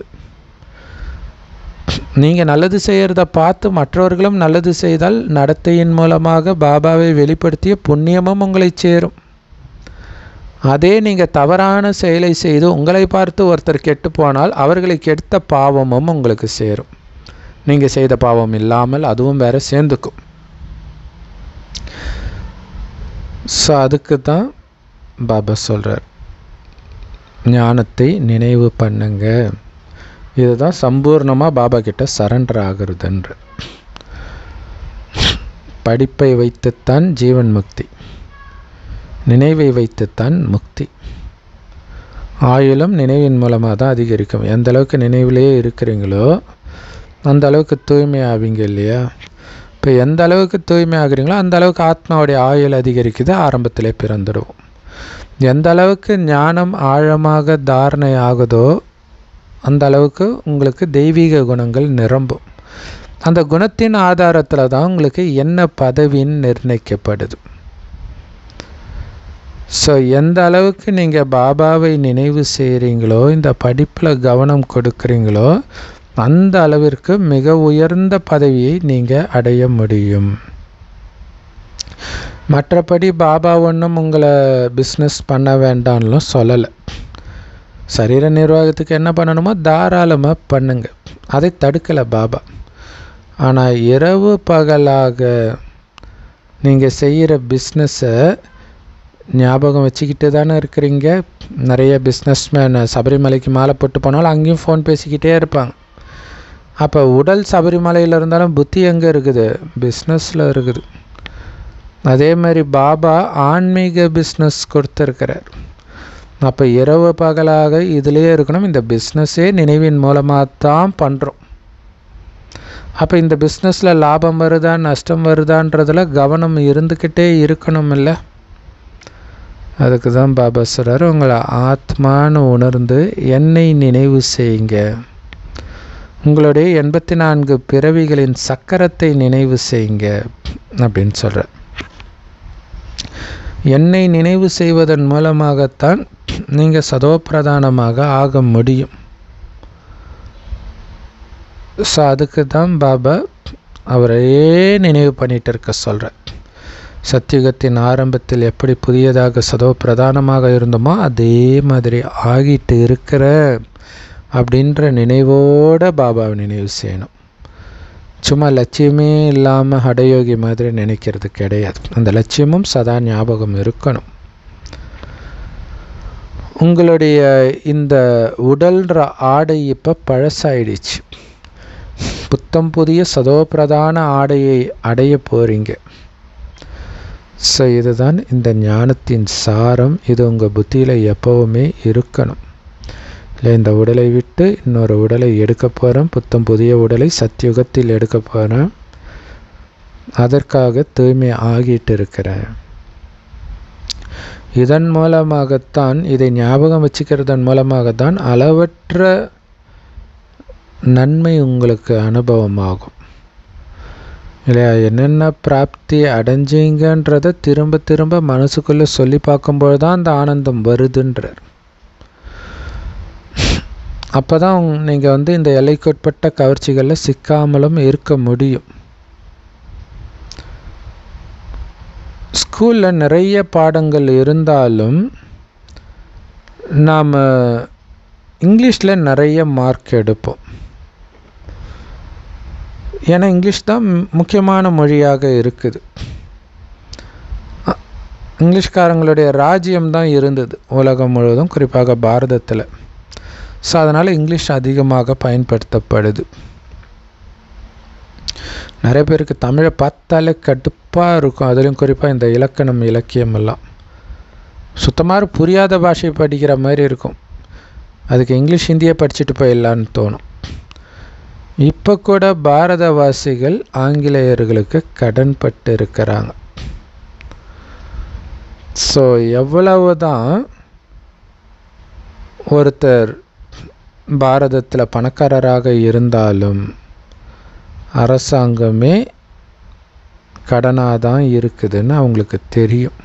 நீங்கள் நல்லது செய்கிறத பார்த்து மற்றவர்களும் நல்லது செய்தால் நடத்தையின் மூலமாக பாபாவை வெளிப்படுத்திய புண்ணியமும் உங்களை சேரும் அதே நீங்கள் தவறான செயலை செய்து உங்களை பார்த்து ஒருத்தர் கெட்டு போனால் அவர்களை கெடுத்த பாவமும் உங்களுக்கு சேரும் நீங்கள் செய்த பாவம் இல்லாமல் அதுவும் வேற சேர்ந்துக்கும் ஸோ அதுக்கு தான் பாபா சொல்கிறார் ஞானத்தை நினைவு பண்ணுங்க இதுதான் சம்பூர்ணமாக பாபா கிட்ட சரண்டர் ஆகுறதுன்ற படிப்பை வைத்துத்தான் ஜீவன் முக்தி நினைவை வைத்துத்தான் முக்தி ஆயுளும் நினைவின் மூலமாக தான் அதிகரிக்கும் எந்த அளவுக்கு நினைவிலேயே இருக்கிறீங்களோ அந்த அளவுக்கு தூய்மை ஆவீங்க இல்லையா இப்போ எந்த அளவுக்கு தூய்மை ஆகுறீங்களோ அந்த அளவுக்கு ஆத்மாவுடைய ஆயுள் அதிகரிக்குது ஆரம்பத்திலே பிறந்துடுவோம் எந்த அளவுக்கு ஞானம் ஆழமாக தாரணை ஆகுதோ அந்த அளவுக்கு உங்களுக்கு தெய்வீக குணங்கள் நிரம்பும் அந்த குணத்தின் ஆதாரத்தில் தான் உங்களுக்கு என்ன பதவின்னு நிர்ணயிக்கப்படுது ஸோ எந்த அளவுக்கு நீங்கள் பாபாவை நினைவு செய்கிறீங்களோ இந்த படிப்பில் கவனம் கொடுக்குறீங்களோ அந்த அளவிற்கு மிக உயர்ந்த பதவியை நீங்கள் அடைய முடியும் மற்றபடி பாபா ஒன்றும் உங்களை பிஸ்னஸ் பண்ண வேண்டாம்னும் சொல்லலை சரீர நிர்வாகத்துக்கு என்ன பண்ணணுமோ தாராளமாக பண்ணுங்க அதை தடுக்கலை பாபா ஆனால் இரவு பகலாக நீங்கள் செய்கிற பிஸ்னஸை ஞாபகம் வச்சுக்கிட்டு தானே இருக்கிறீங்க நிறைய பிஸ்னஸ்மேன் சபரிமலைக்கு மாலை போட்டு போனாலும் அங்கேயும் ஃபோன் பேசிக்கிட்டே இருப்பாங்க அப்போ உடல் சபரிமலையில் இருந்தாலும் புத்தி எங்கே இருக்குது பிஸ்னஸில் இருக்குது அதே மாதிரி பாபா ஆன்மீக பிஸ்னஸ் கொடுத்துருக்கிறார் அப்போ இரவு பகலாக இதிலேயே இருக்கணும் இந்த பிஸ்னஸே நினைவின் மூலமாக தான் பண்ணுறோம் அப்போ இந்த பிஸ்னஸில் லாபம் வருதா நஷ்டம் வருதான்றதில் கவனம் இருந்துக்கிட்டே இருக்கணும் இல்லை அதுக்கு தான் பாபா சொல்கிறார் உங்களை ஆத்மான்னு உணர்ந்து என்னை நினைவு செய்யுங்க உங்களுடைய எண்பத்தி நான்கு பிறவிகளின் சக்கரத்தை நினைவு செய்யுங்க அப்படின்னு சொல்கிறார் என்னை நினைவு செய்வதன் மூலமாகத்தான் நீங்கள் சதோப்பிரதானமாக ஆக முடியும் ஸோ அதுக்கு தான் பாபா அவரையே நினைவு பண்ணிட்டு இருக்க சொல்கிறார் சத்தியுகத்தின் ஆரம்பத்தில் எப்படி புதியதாக சதோ பிரதானமாக இருந்தோமோ அதே மாதிரி ஆகிட்டு இருக்கிற அப்படின்ற நினைவோட பாபாவை நினைவு செய்யணும் சும்மா லட்சியமே இல்லாமல் ஹடயோகி மாதிரி நினைக்கிறது கிடையாது அந்த லட்சியமும் சதா ஞாபகம் இருக்கணும் உங்களுடைய இந்த உடல்ற ஆடை இப்போ பழசாயிடுச்சு புத்தம் புதிய சதோபிரதான ஆடையை அடைய போகிறீங்க ஸோ இதுதான் இந்த ஞானத்தின் சாரம் இது உங்கள் புத்தியில் எப்போவுமே இருக்கணும் இல்லை இந்த உடலை விட்டு இன்னொரு உடலை எடுக்க போகிறேன் புத்தம் புதிய உடலை சத்தியுகத்தில் எடுக்க போகிறேன் அதற்காக தூய்மை ஆகிட்டு இருக்கிறேன் இதன் மூலமாகத்தான் இதை ஞாபகம் வச்சுக்கிறதன் மூலமாகத்தான் அளவற்ற நன்மை உங்களுக்கு அனுபவமாகும் இல்லையா என்னென்ன பிராப்தி அடைஞ்சிங்கன்றதை திரும்ப திரும்ப மனசுக்குள்ளே சொல்லி பார்க்கும்போது தான் அந்த ஆனந்தம் வருதுன்றார் அப்போ தான் நீங்கள் வந்து இந்த எல்லைக்குட்பட்ட கவர்ச்சிகளில் சிக்காமலும் இருக்க முடியும் ஸ்கூலில் நிறைய பாடங்கள் இருந்தாலும் நாம் இங்கிலீஷில் நிறைய மார்க் எடுப்போம் ஏன்னா இங்கிலீஷ் தான் முக்கியமான மொழியாக இருக்குது இங்கிலீஷ்காரங்களுடைய ராஜ்யம் தான் இருந்தது உலகம் முழுவதும் குறிப்பாக பாரதத்தில் ஸோ அதனால் இங்கிலீஷ் அதிகமாக பயன்படுத்தப்படுது நிறைய பேருக்கு தமிழை பார்த்தாலே கடுப்பாக இருக்கும் அதுலேயும் குறிப்பாக இந்த இலக்கணம் இலக்கியம் எல்லாம் சுத்தமாக புரியாத பாஷை படிக்கிற மாதிரி இருக்கும் அதுக்கு இங்கிலீஷ் ஹிந்தியை படிச்சுட்டு போயிடலான்னு தோணும் இப்போ கூட பாரதவாசிகள் ஆங்கிலேயர்களுக்கு கடன்பட்டு இருக்கிறாங்க ஸோ எவ்வளவு தான் ஒருத்தர் பாரதத்தில் பணக்காரராக இருந்தாலும் அரசாங்கமே கடனாக தான் இருக்குதுன்னு அவங்களுக்கு தெரியும்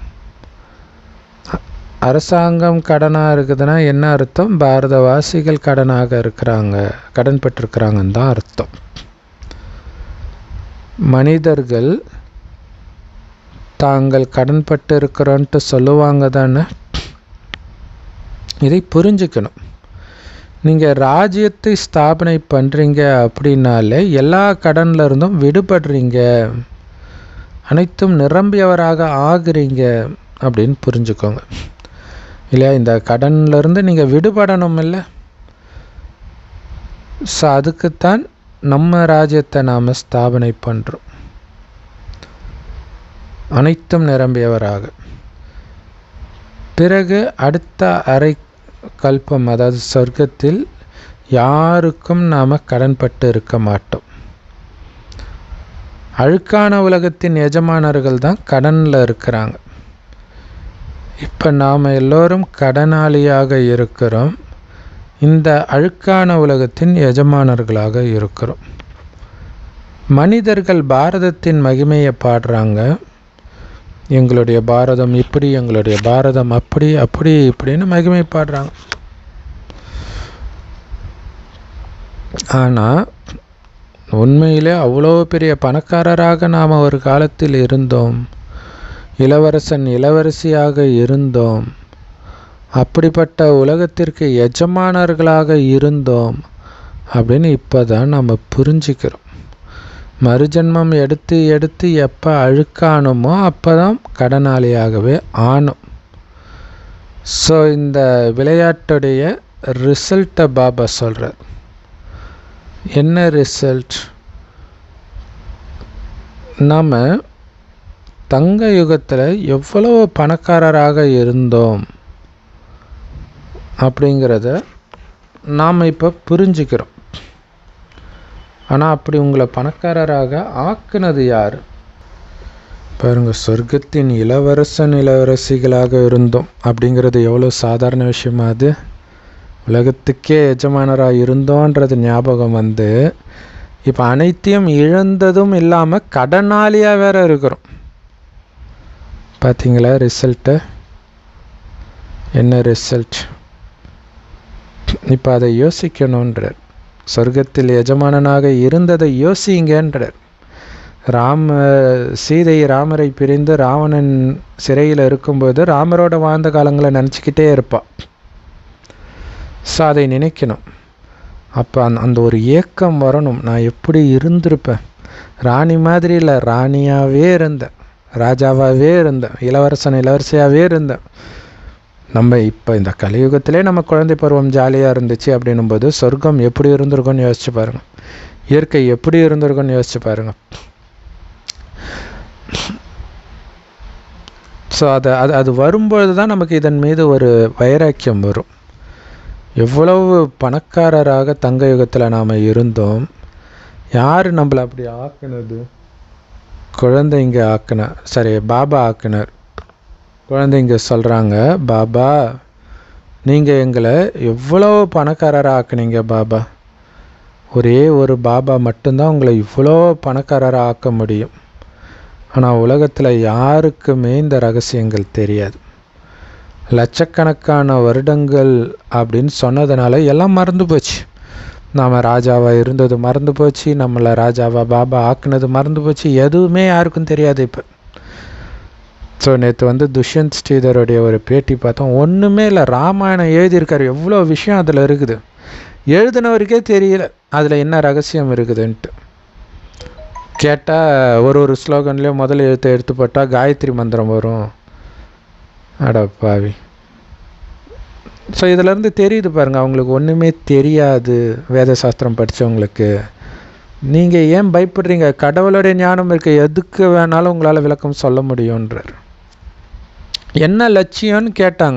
அரசாங்கம் கடனாக இருக்குதுன்னா என்ன அர்த்தம் பாரதவாசிகள் கடனாக இருக்கிறாங்க கடன் பெற்றிருக்கிறாங்கன்னு தான் அர்த்தம் மனிதர்கள் தாங்கள் கடன்பட்டு இருக்கிறோன்ட்டு சொல்லுவாங்க தானே இதை புரிஞ்சுக்கணும் நீங்கள் ராஜ்யத்தை ஸ்தாபனை பண்ணுறீங்க அப்படின்னாலே எல்லா கடன்ல இருந்தும் விடுபடுறீங்க அனைத்தும் நிரம்பியவராக ஆகுறீங்க அப்படின்னு புரிஞ்சுக்கோங்க இல்லையா இந்த கடன்லேருந்து நீங்கள் விடுபடணும் இல்லை ஸோ அதுக்குத்தான் நம்ம ராஜ்யத்தை நாம் ஸ்தாபனை பண்ணுறோம் அனைத்தும் நிரம்பியவராக பிறகு அடுத்த அரை கல்பம் அதாவது சொர்க்கத்தில் யாருக்கும் நாம் கடன்பட்டு இருக்க மாட்டோம் அழுக்கான உலகத்தின் எஜமானர்கள் தான் கடனில் இருக்கிறாங்க இப்போ நாம் எல்லோரும் கடனாளியாக இருக்கிறோம் இந்த அழுக்கான உலகத்தின் எஜமானர்களாக இருக்கிறோம் மனிதர்கள் பாரதத்தின் மகிமையை பாடுறாங்க எங்களுடைய பாரதம் இப்படி எங்களுடைய பாரதம் அப்படி அப்படி இப்படின்னு மகிமை பாடுறாங்க ஆனால் உண்மையிலே அவ்வளோ பெரிய பணக்காரராக நாம் ஒரு காலத்தில் இருந்தோம் இளவரசன் இளவரசியாக இருந்தோம் அப்படிப்பட்ட உலகத்திற்கு எஜமானர்களாக இருந்தோம் அப்படின்னு இப்போ தான் நம்ம புரிஞ்சுக்கிறோம் மறுஜன்மம் எடுத்து எடுத்து எப்போ அழுக்கானோமோ அப்போ தான் கடனாளியாகவே ஆனோம் ஸோ இந்த விளையாட்டுடைய ரிசல்ட்டை பாபா சொல்கிறார் என்ன ரிசல்ட் நாம் தங்க யுகத்தில் எவ்வளோ பணக்காரராக இருந்தோம் அப்படிங்கிறத நாம் இப்போ புரிஞ்சுக்கிறோம் ஆனால் அப்படி உங்களை பணக்காரராக ஆக்குனது யார் பாருங்க சொர்க்கத்தின் இளவரசன் இளவரசிகளாக இருந்தோம் அப்படிங்கிறது எவ்வளோ சாதாரண விஷயமா அது உலகத்துக்கே எஜமானராக இருந்தோன்றது ஞாபகம் வந்து இப்போ அனைத்தையும் இழந்ததும் இல்லாமல் கடனாளியாக வேற இருக்கிறோம் பார்த்தீங்களா ரிசல்ட்டு என்ன ரிசல்ட் இப்போ அதை யோசிக்கணுன்றார் சொர்க்கத்தில் எஜமானனாக இருந்ததை யோசிங்கன்றார் ராம சீதை ராமரை பிரிந்து ராவணன் சிறையில் இருக்கும்போது ராமரோட வாழ்ந்த காலங்களை நினச்சிக்கிட்டே இருப்பாள் ஸோ அதை நினைக்கணும் அப்போ அந்த அந்த ஒரு ஏக்கம் வரணும் நான் எப்படி இருந்திருப்பேன் ராணி மாதிரி இல்லை ராணியாகவே இருந்தேன் ராஜாவாகவே இருந்தேன் இளவரசன் இளவரசியாகவே இருந்தேன் நம்ம இப்போ இந்த கலியுகத்திலே நம்ம குழந்தை பருவம் ஜாலியாக இருந்துச்சு அப்படின்னும்போது சொர்க்கம் எப்படி இருந்திருக்கும்னு யோசிச்சு பாருங்கள் இயற்கை எப்படி இருந்திருக்கும்னு யோசிச்சு பாருங்கள் ஸோ அது அது அது வரும்பொழுது தான் நமக்கு இதன் மீது ஒரு வைராக்கியம் வரும் எவ்வளவு பணக்காரராக தங்க யுகத்தில் நாம் இருந்தோம் யார் நம்மளை அப்படி ஆக்குனது குழந்தைங்க ஆக்குன சரி பாபா ஆக்குனர் குழந்தைங்க சொல்கிறாங்க பாபா நீங்கள் எங்களை எவ்வளோ பணக்காரராக ஆக்குனீங்க பாபா ஒரே ஒரு பாபா மட்டும்தான் உங்களை இவ்வளோ பணக்காரராக ஆக்க முடியும் ஆனால் உலகத்தில் யாருக்குமே இந்த ரகசியங்கள் தெரியாது லட்சக்கணக்கான வருடங்கள் அப்படின்னு சொன்னதுனால எல்லாம் மறந்து போச்சு நாம் ராஜாவாக இருந்தது மறந்து போச்சு நம்மளை ராஜாவா பாபா ஆக்குனது மறந்து போச்சு எதுவுமே யாருக்கும் தெரியாது இப்போ ஸோ நேற்று வந்து துஷ்யந்த் ஸ்ரீதருடைய ஒரு பேட்டி பார்த்தோம் ஒன்றுமே இல்லை ராமாயணம் எழுதியிருக்காரு எவ்வளோ விஷயம் அதில் இருக்குது எழுதினவருக்கே தெரியல அதில் என்ன ரகசியம் இருக்குதுன்ட்டு கேட்டால் ஒரு ஒரு ஸ்லோகன்லேயும் முதல் எழுத்தை எடுத்து போட்டால் காயத்ரி மந்திரம் வரும் அட பாவி ஸோ இதிலேருந்து தெரியுது பாருங்கள் அவங்களுக்கு ஒன்றுமே தெரியாது வேத சாஸ்திரம் படித்தவங்களுக்கு நீங்கள் ஏன் பயப்படுறீங்க கடவுளுடைய ஞானம் இருக்க எதுக்கு வேணாலும் உங்களால் விளக்கம் சொல்ல முடியுன்றார் என்ன லட்சியம்னு கேட்டாங்க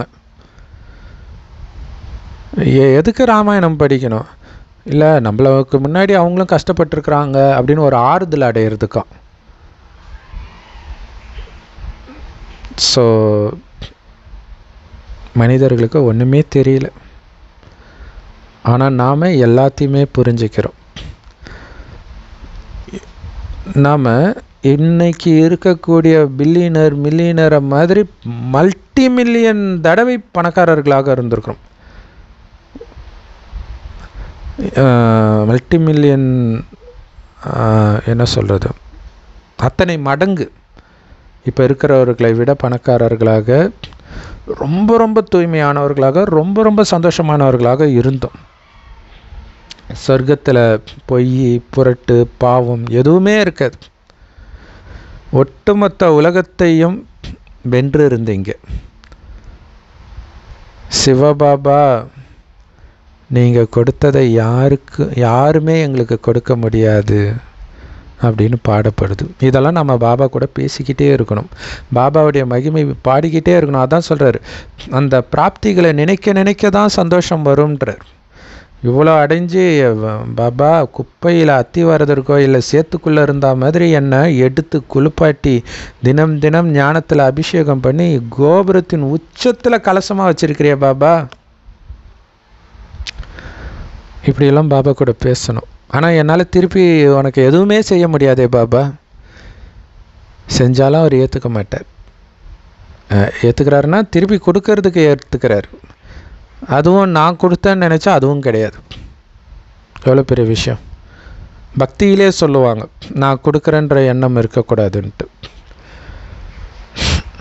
எ- எதுக்கு ராமாயணம் படிக்கணும் இல்லை நம்மளுக்கு முன்னாடி அவங்களும் கஷ்டப்பட்டிருக்கிறாங்க அப்படின்னு ஒரு ஆறுதல் அடையிறதுக்காம் ஸோ மனிதர்களுக்கு ஒன்றுமே தெரியல ஆனால் நாம் எல்லாத்தையுமே புரிஞ்சுக்கிறோம் நாம் இன்னைக்கு இருக்கக்கூடிய பில்லியனர் மில்லியனரை மாதிரி மல்டி மில்லியன் தடவை பணக்காரர்களாக இருந்திருக்கிறோம் மல்டி மில்லியன் என்ன சொல்கிறது அத்தனை மடங்கு இப்போ இருக்கிறவர்களை விட பணக்காரர்களாக ரொம்ப ரொம்ப தூய்மையானவர்களாக ரொம்ப ரொம்ப சந்தோஷமானவர்களாக இருந்தோம் சொர்க்கத்தில் பொய் புரட்டு பாவம் எதுவுமே இருக்காது ஒட்டுமொத்த உலகத்தையும் வென்று இருந்தீங்க சிவபாபா நீங்கள் கொடுத்ததை யாருக்கு யாருமே எங்களுக்கு கொடுக்க முடியாது அப்படின்னு பாடப்படுது இதெல்லாம் நம்ம பாபா கூட பேசிக்கிட்டே இருக்கணும் பாபாவுடைய மகிமை பாடிக்கிட்டே இருக்கணும் அதான் சொல்கிறாரு அந்த பிராப்திகளை நினைக்க நினைக்க தான் சந்தோஷம் வரும்ன்றார் இவ்வளோ அடைஞ்சு வ- பாபா குப்பையில் அத்திவரதர் இல்லை சேத்துக்குள்ளே இருந்த மாதிரி என்னை எடுத்து குளிப்பாட்டி தினம் தினம் ஞானத்தில் அபிஷேகம் பண்ணி கோபுரத்தின் உச்சத்தில் கலசமாக வச்சிருக்கிறியா பாபா இப்படியெல்லாம் பாபா கூட பேசணும் ஆனால் என்னால் திருப்பி உனக்கு எதுவுமே செய்ய முடியாதே பாபா செஞ்சாலும் அவர் ஏற்றுக்க மாட்டார் அஹ், ஏற்றுக்கிறாருன்னா திருப்பி கொடுக்கறதுக்கு ஏற்றுக்கிறார் அதுவும் நான் கொடுத்தேன்னு நினச்சா அதுவும் கிடையாது எவ்வளோ பெரிய விஷயம் பக்தியிலே சொல்லுவாங்க நான் கொடுக்குறேன்ற எண்ணம் இருக்கக்கூடாதுன்ட்டு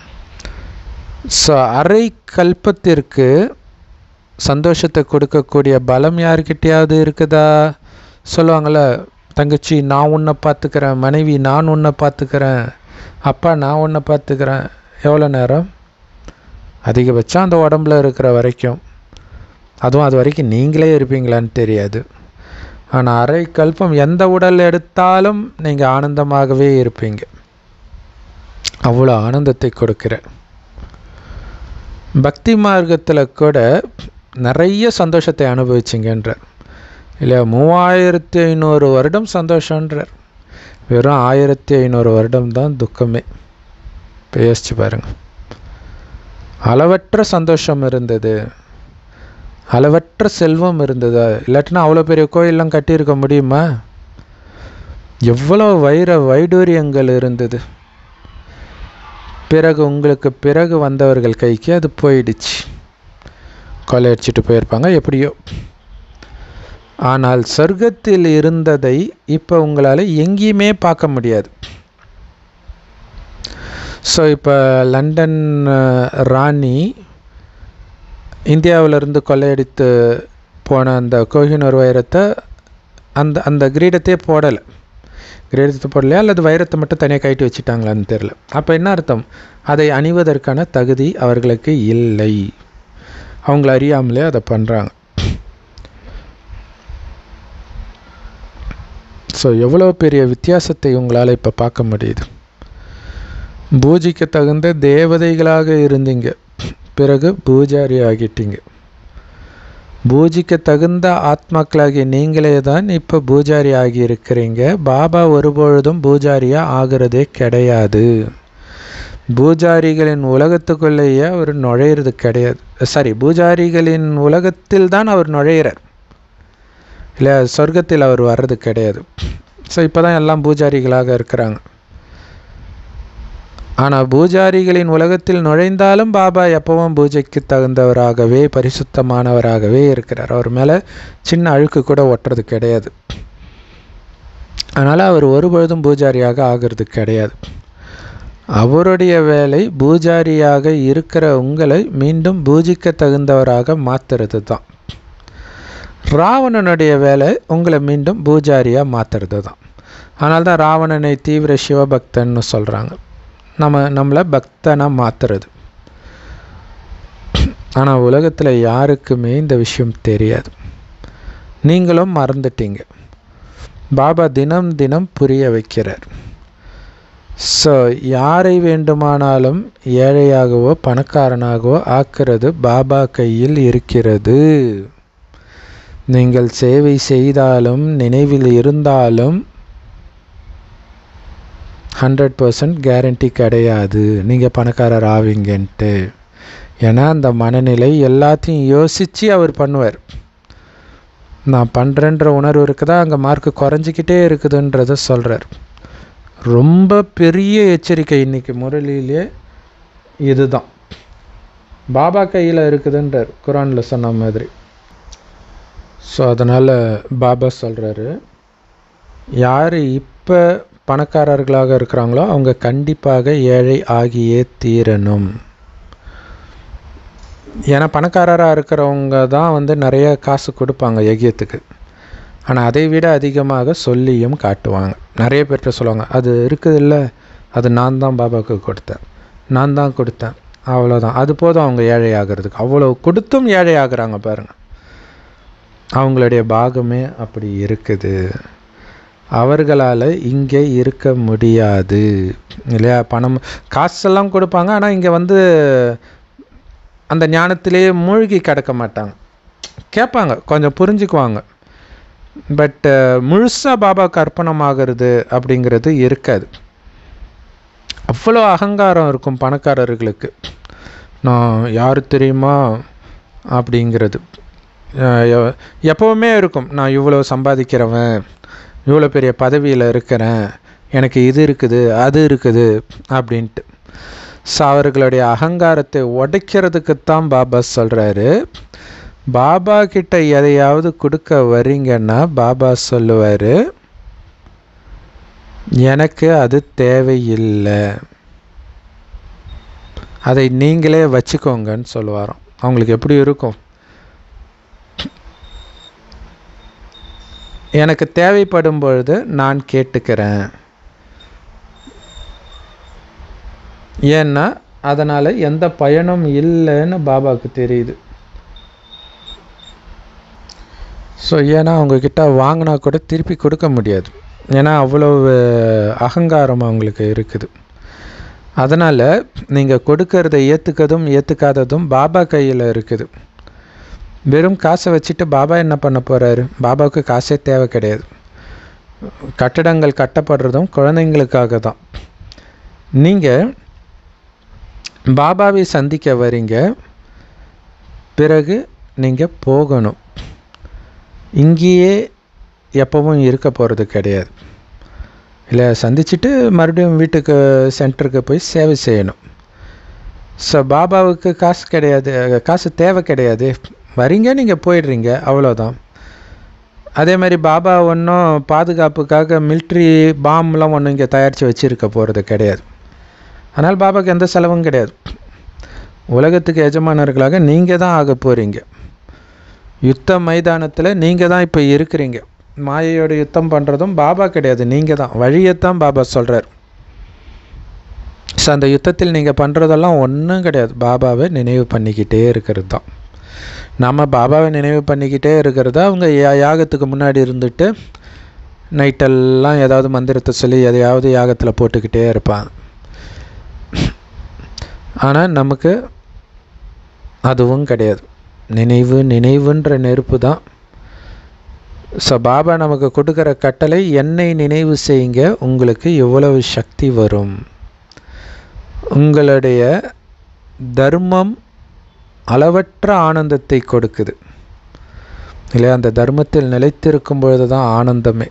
ஸோ அரை கல்பத்திற்கு சந்தோஷத்தை கொடுக்கக்கூடிய பலம் யாருக்கிட்டையாவது இருக்குதா சொல்லுவாங்கள்ல தங்கச்சி நான் உன்னை பார்த்துக்கிறேன் மனைவி நான் உன்னை பார்த்துக்கிறேன் அப்பா நான் உன்னை பார்த்துக்கிறேன் எவ்வளோ நேரம் அதிகபட்சம் அந்த உடம்புல இருக்கிற வரைக்கும் அதுவும் அது வரைக்கும் நீங்களே இருப்பீங்களான்னு தெரியாது ஆனால் அரை கல்பம் எந்த உடல் எடுத்தாலும் நீங்கள் ஆனந்தமாகவே இருப்பீங்க அவ்வளோ ஆனந்தத்தை கொடுக்கிற பக்தி மார்க்கத்தில் கூட நிறைய சந்தோஷத்தை அனுபவிச்சிங்கன்றார் இல்லையா மூவாயிரத்தி ஐநூறு வருடம் சந்தோஷன்றார் வெறும் ஆயிரத்தி ஐநூறு வருடம் தான் துக்கமே இப்போ யோசிச்சு பாருங்க அளவற்ற சந்தோஷம் இருந்தது அளவற்ற செல்வம் இருந்ததா இல்லாட்டினா அவ்வளோ பெரிய கோயிலெலாம் கட்டியிருக்க முடியுமா எவ்வளோ வைர வைடூரியங்கள் இருந்தது பிறகு உங்களுக்கு பிறகு வந்தவர்கள் கைக்கு அது போயிடுச்சு கொள்ளையடிச்சிட்டு போயிருப்பாங்க எப்படியோ ஆனால் சொர்க்கத்தில் இருந்ததை இப்போ உங்களால் எங்கேயுமே பார்க்க முடியாது ஸோ இப்போ லண்டன் அஹ், ராணி இந்தியாவிலிருந்து கொள்ளையடித்து போன அந்த கோஹினூர் வைரத்தை அந்த அந்த கிரீடத்தையே போடலை கிரீடத்தை போடலையா அல்லது வைரத்தை மட்டும் தனியாக கழட்டி வச்சுட்டாங்களான்னு தெரில அப்போ என்ன அர்த்தம் அதை அணிவதற்கான தகுதி அவர்களுக்கு இல்லை அவங்கள அறியாமலே அதை பண்ணுறாங்க ஸோ எவ்வளோ பெரிய வித்தியாசத்தை உங்களால் இப்போ பார்க்க முடியுது பூஜைக்கு தகுந்த தேவதைகளாக இருந்தீங்க பிறகு பூஜாரி ஆகிட்டீங்க பூஜைக்கு தகுந்த ஆத்மாக்களாகிய நீங்களே தான் இப்போ பூஜாரி ஆகி இருக்கிறீங்க பாபா ஒருபொழுதும் பூஜாரியாக ஆகிறதே கிடையாது பூஜாரிகளின் உலகத்துக்குள்ளேயே அவர் நுழையிறது கிடையாது சாரி பூஜாரிகளின் உலகத்தில் தான் அவர் நுழையிறார் இல்லை சொர்க்கத்தில் அவர் வர்றது கிடையாது ஸோ இப்போ தான் எல்லாம் பூஜாரிகளாக இருக்கிறாங்க ஆனால் பூஜாரிகளின் உலகத்தில் நுழைந்தாலும் பாபா எப்பவும் பூஜைக்கு தகுந்தவராகவே பரிசுத்தமானவராகவே இருக்கிறார் அவர் மேலே சின்ன அழுக்கு கூட ஒட்டுறது கிடையாது அதனால் அவர் ஒருபொழுதும் பூஜாரியாக ஆகிறது கிடையாது அவருடைய வேலை பூஜாரியாக இருக்கிற உங்களை மீண்டும் பூஜிக்க தகுந்தவராக மாற்றுறது தான் ராவணனுடைய வேலை உங்களை மீண்டும் பூஜாரியாக மாற்றுறது தான் அதனால தான் ராவணனை தீவிர சிவபக்தன்னு சொல்கிறாங்க நம்ம நம்மளை பக்தனாக மாற்றுறது ஆனால் உலகத்தில் யாருக்குமே இந்த விஷயம் தெரியாது நீங்களும் மறந்துட்டீங்க பாபா தினம் தினம் புரிய வைக்கிறார் ஸோ யாரை வேண்டுமானாலும் ஏழையாகவோ பணக்காரனாகவோ ஆக்கிறது பாபா கையில் இருக்கிறது நீங்கள் சேவை செய்தாலும் நினைவில் இருந்தாலும் ஹண்ட்ரட் பர்சன்ட் கேரண்டி கிடையாது நீங்கள் பணக்காரர் ஆவீங்கன்ட்டு ஏன்னா அந்த மனநிலை எல்லாத்தையும் யோசித்து அவர் பண்ணுவார் நான் பண்ணுறேன்ற உணர்வு இருக்குதா அங்கே மார்க் குறைஞ்சிக்கிட்டே இருக்குதுன்றத சொல்கிறார் ரொம்ப பெரிய எச்சரிக்கை இன்னைக்கு முரளியிலே இதுதான் பாபா கையில் இருக்குதுன்றார் குரானில் சொன்ன மாதிரி ஸோ அதனால் பாபா சொல்கிறாரு யார் இப்போ பணக்காரர்களாக இருக்கிறாங்களோ அவங்க கண்டிப்பாக ஏழை ஆகியே தீரணும் ஏன்னா பணக்காரராக இருக்கிறவங்க தான் வந்து நிறைய காசு கொடுப்பாங்க யஜ்யத்துக்கு ஆனால் அதை விட அதிகமாக சொல்லியும் காட்டுவாங்க நிறைய பேர்கிட்ட சொல்லுவாங்க அது இருக்குது இல்லை அது நான் தான் பாபாவுக்கு கொடுத்தேன் நான் தான் கொடுத்தேன் அவ்வளோதான் அது போதும் அவங்க ஏழை ஆகிறதுக்கு அவ்வளோ கொடுத்தும் ஏழை ஆகுறாங்க பாருங்கள் அவங்களுடைய பாகமே அப்படி இருக்குது அவர்களால் இங்கே இருக்க முடியாது இல்லையா பணம் காசெல்லாம் கொடுப்பாங்க ஆனால் இங்கே வந்து அந்த ஞானத்திலேயே மூழ்கி கிடக்க மாட்டாங்க கேட்பாங்க கொஞ்சம் புரிஞ்சுக்குவாங்க பட் முழுசாக பாபாவுக்கு அர்ப்பணமாகிறது அப்படிங்கிறது இருக்காது அவ்வளோ அகங்காரம் இருக்கும் பணக்காரர்களுக்கு நான் யார் தெரியுமா அப்படிங்கிறது அஹ் எ- எப்பவுமே இருக்கும் நான் இவ்வளோ சம்பாதிக்கிறவன் இவ்வளோ பெரிய பதவியில் இருக்கிறேன் எனக்கு இது இருக்குது அது இருக்குது அப்படின்ட்டு ஸோ அவர்களுடைய அகங்காரத்தை உடைக்கிறதுக்குத்தான் பாபா சொல்கிறாரு பாபா கிட்ட எதையாவது கொடுக்க வரீங்கன்னா பாபா சொல்லுவார் எனக்கு அது தேவையில்லை அதை நீங்களே வச்சுக்கோங்கன்னு சொல்லுவாராம் அவங்களுக்கு எப்படி இருக்கும் எனக்கு தேவைப்படும் பொழுது நான் கேட்டுக்கிறேன் ஏன்னா அதனால் எந்த பயனும் இல்லைன்னு பாபாவுக்கு தெரியுது ஸோ ஏன்னா அவங்கக்கிட்ட வாங்கினா கூட திருப்பி கொடுக்க முடியாது ஏன்னா அவ்வளோ அகங்காரம் அவங்களுக்கு இருக்குது அதனால் நீங்கள் கொடுக்கறத ஏற்றுக்கதும் ஏற்றுக்காததும் பாபா கையில் இருக்குது வெறும் காசை வச்சுட்டு பாபா என்ன பண்ண போகிறாரு பாபாவுக்கு காசே தேவை கிடையாது கட்டடங்கள் கட்டப்படுறதும் குழந்தைங்களுக்காக தான் நீங்கள் பாபாவை சந்திக்க வரீங்க பிறகு நீங்கள் போகணும் இங்கேயே எப்பவும் இருக்க போகிறது கிடையாது இல்லை சந்திச்சுட்டு மறுபடியும் வீட்டுக்கு சென்டருக்கு போய் சேவை செய்யணும் ஸோ பாபாவுக்கு காசு கிடையாது காசு தேவை கிடையாது வரீங்க நீங்கள் போயிடுறீங்க அவ்வளோதான் அதே மாதிரி பாபா ஒன்றும் பாதுகாப்புக்காக மில்ட்ரி பாம்லாம் ஒன்றும் இங்கே தயாரித்து வச்சுருக்க போகிறது கிடையாது அதனால் பாபாவுக்கு எந்த செலவும் கிடையாது உலகத்துக்கு எஜமானர்களாக நீங்கள் தான் ஆக போகிறீங்க யுத்த மைதானத்தில் நீங்கள் தான் இப்போ இருக்கிறீங்க மாயையோட யுத்தம் பண்ணுறதும் பாபா கிடையாது நீங்கள் தான் வழியைத்தான் பாபா சொல்கிறார் ஸோ அந்த யுத்தத்தில் நீங்கள் பண்ணுறதெல்லாம் ஒன்றும் கிடையாது பாபாவை நினைவு பண்ணிக்கிட்டே இருக்கிறது தான் நம்ம பாபாவை நினைவு பண்ணிக்கிட்டே இருக்கிறத அவங்க யா- யாகத்துக்கு முன்னாடி இருந்துட்டு நைட்டெல்லாம் ஏதாவது மந்திரத்தை சொல்லி எதையாவது யாகத்தில் போட்டுக்கிட்டே இருப்பாங்க ஆனால் நமக்கு அதுவும் கிடையாது நினைவு நினைவுன்ற நெருப்பு தான் ஸோ பாபா நமக்கு கொடுக்குற கட்டளை என்னை நினைவு செய்யுங்க உங்களுக்கு எவ்வளவு சக்தி வரும் உங்களுடைய தர்மம் அளவற்ற ஆனந்தத்தை கொடுக்குது இல்லையா அந்த தர்மத்தில் நிலைத்திருக்கும் பொழுது தான் ஆனந்தமே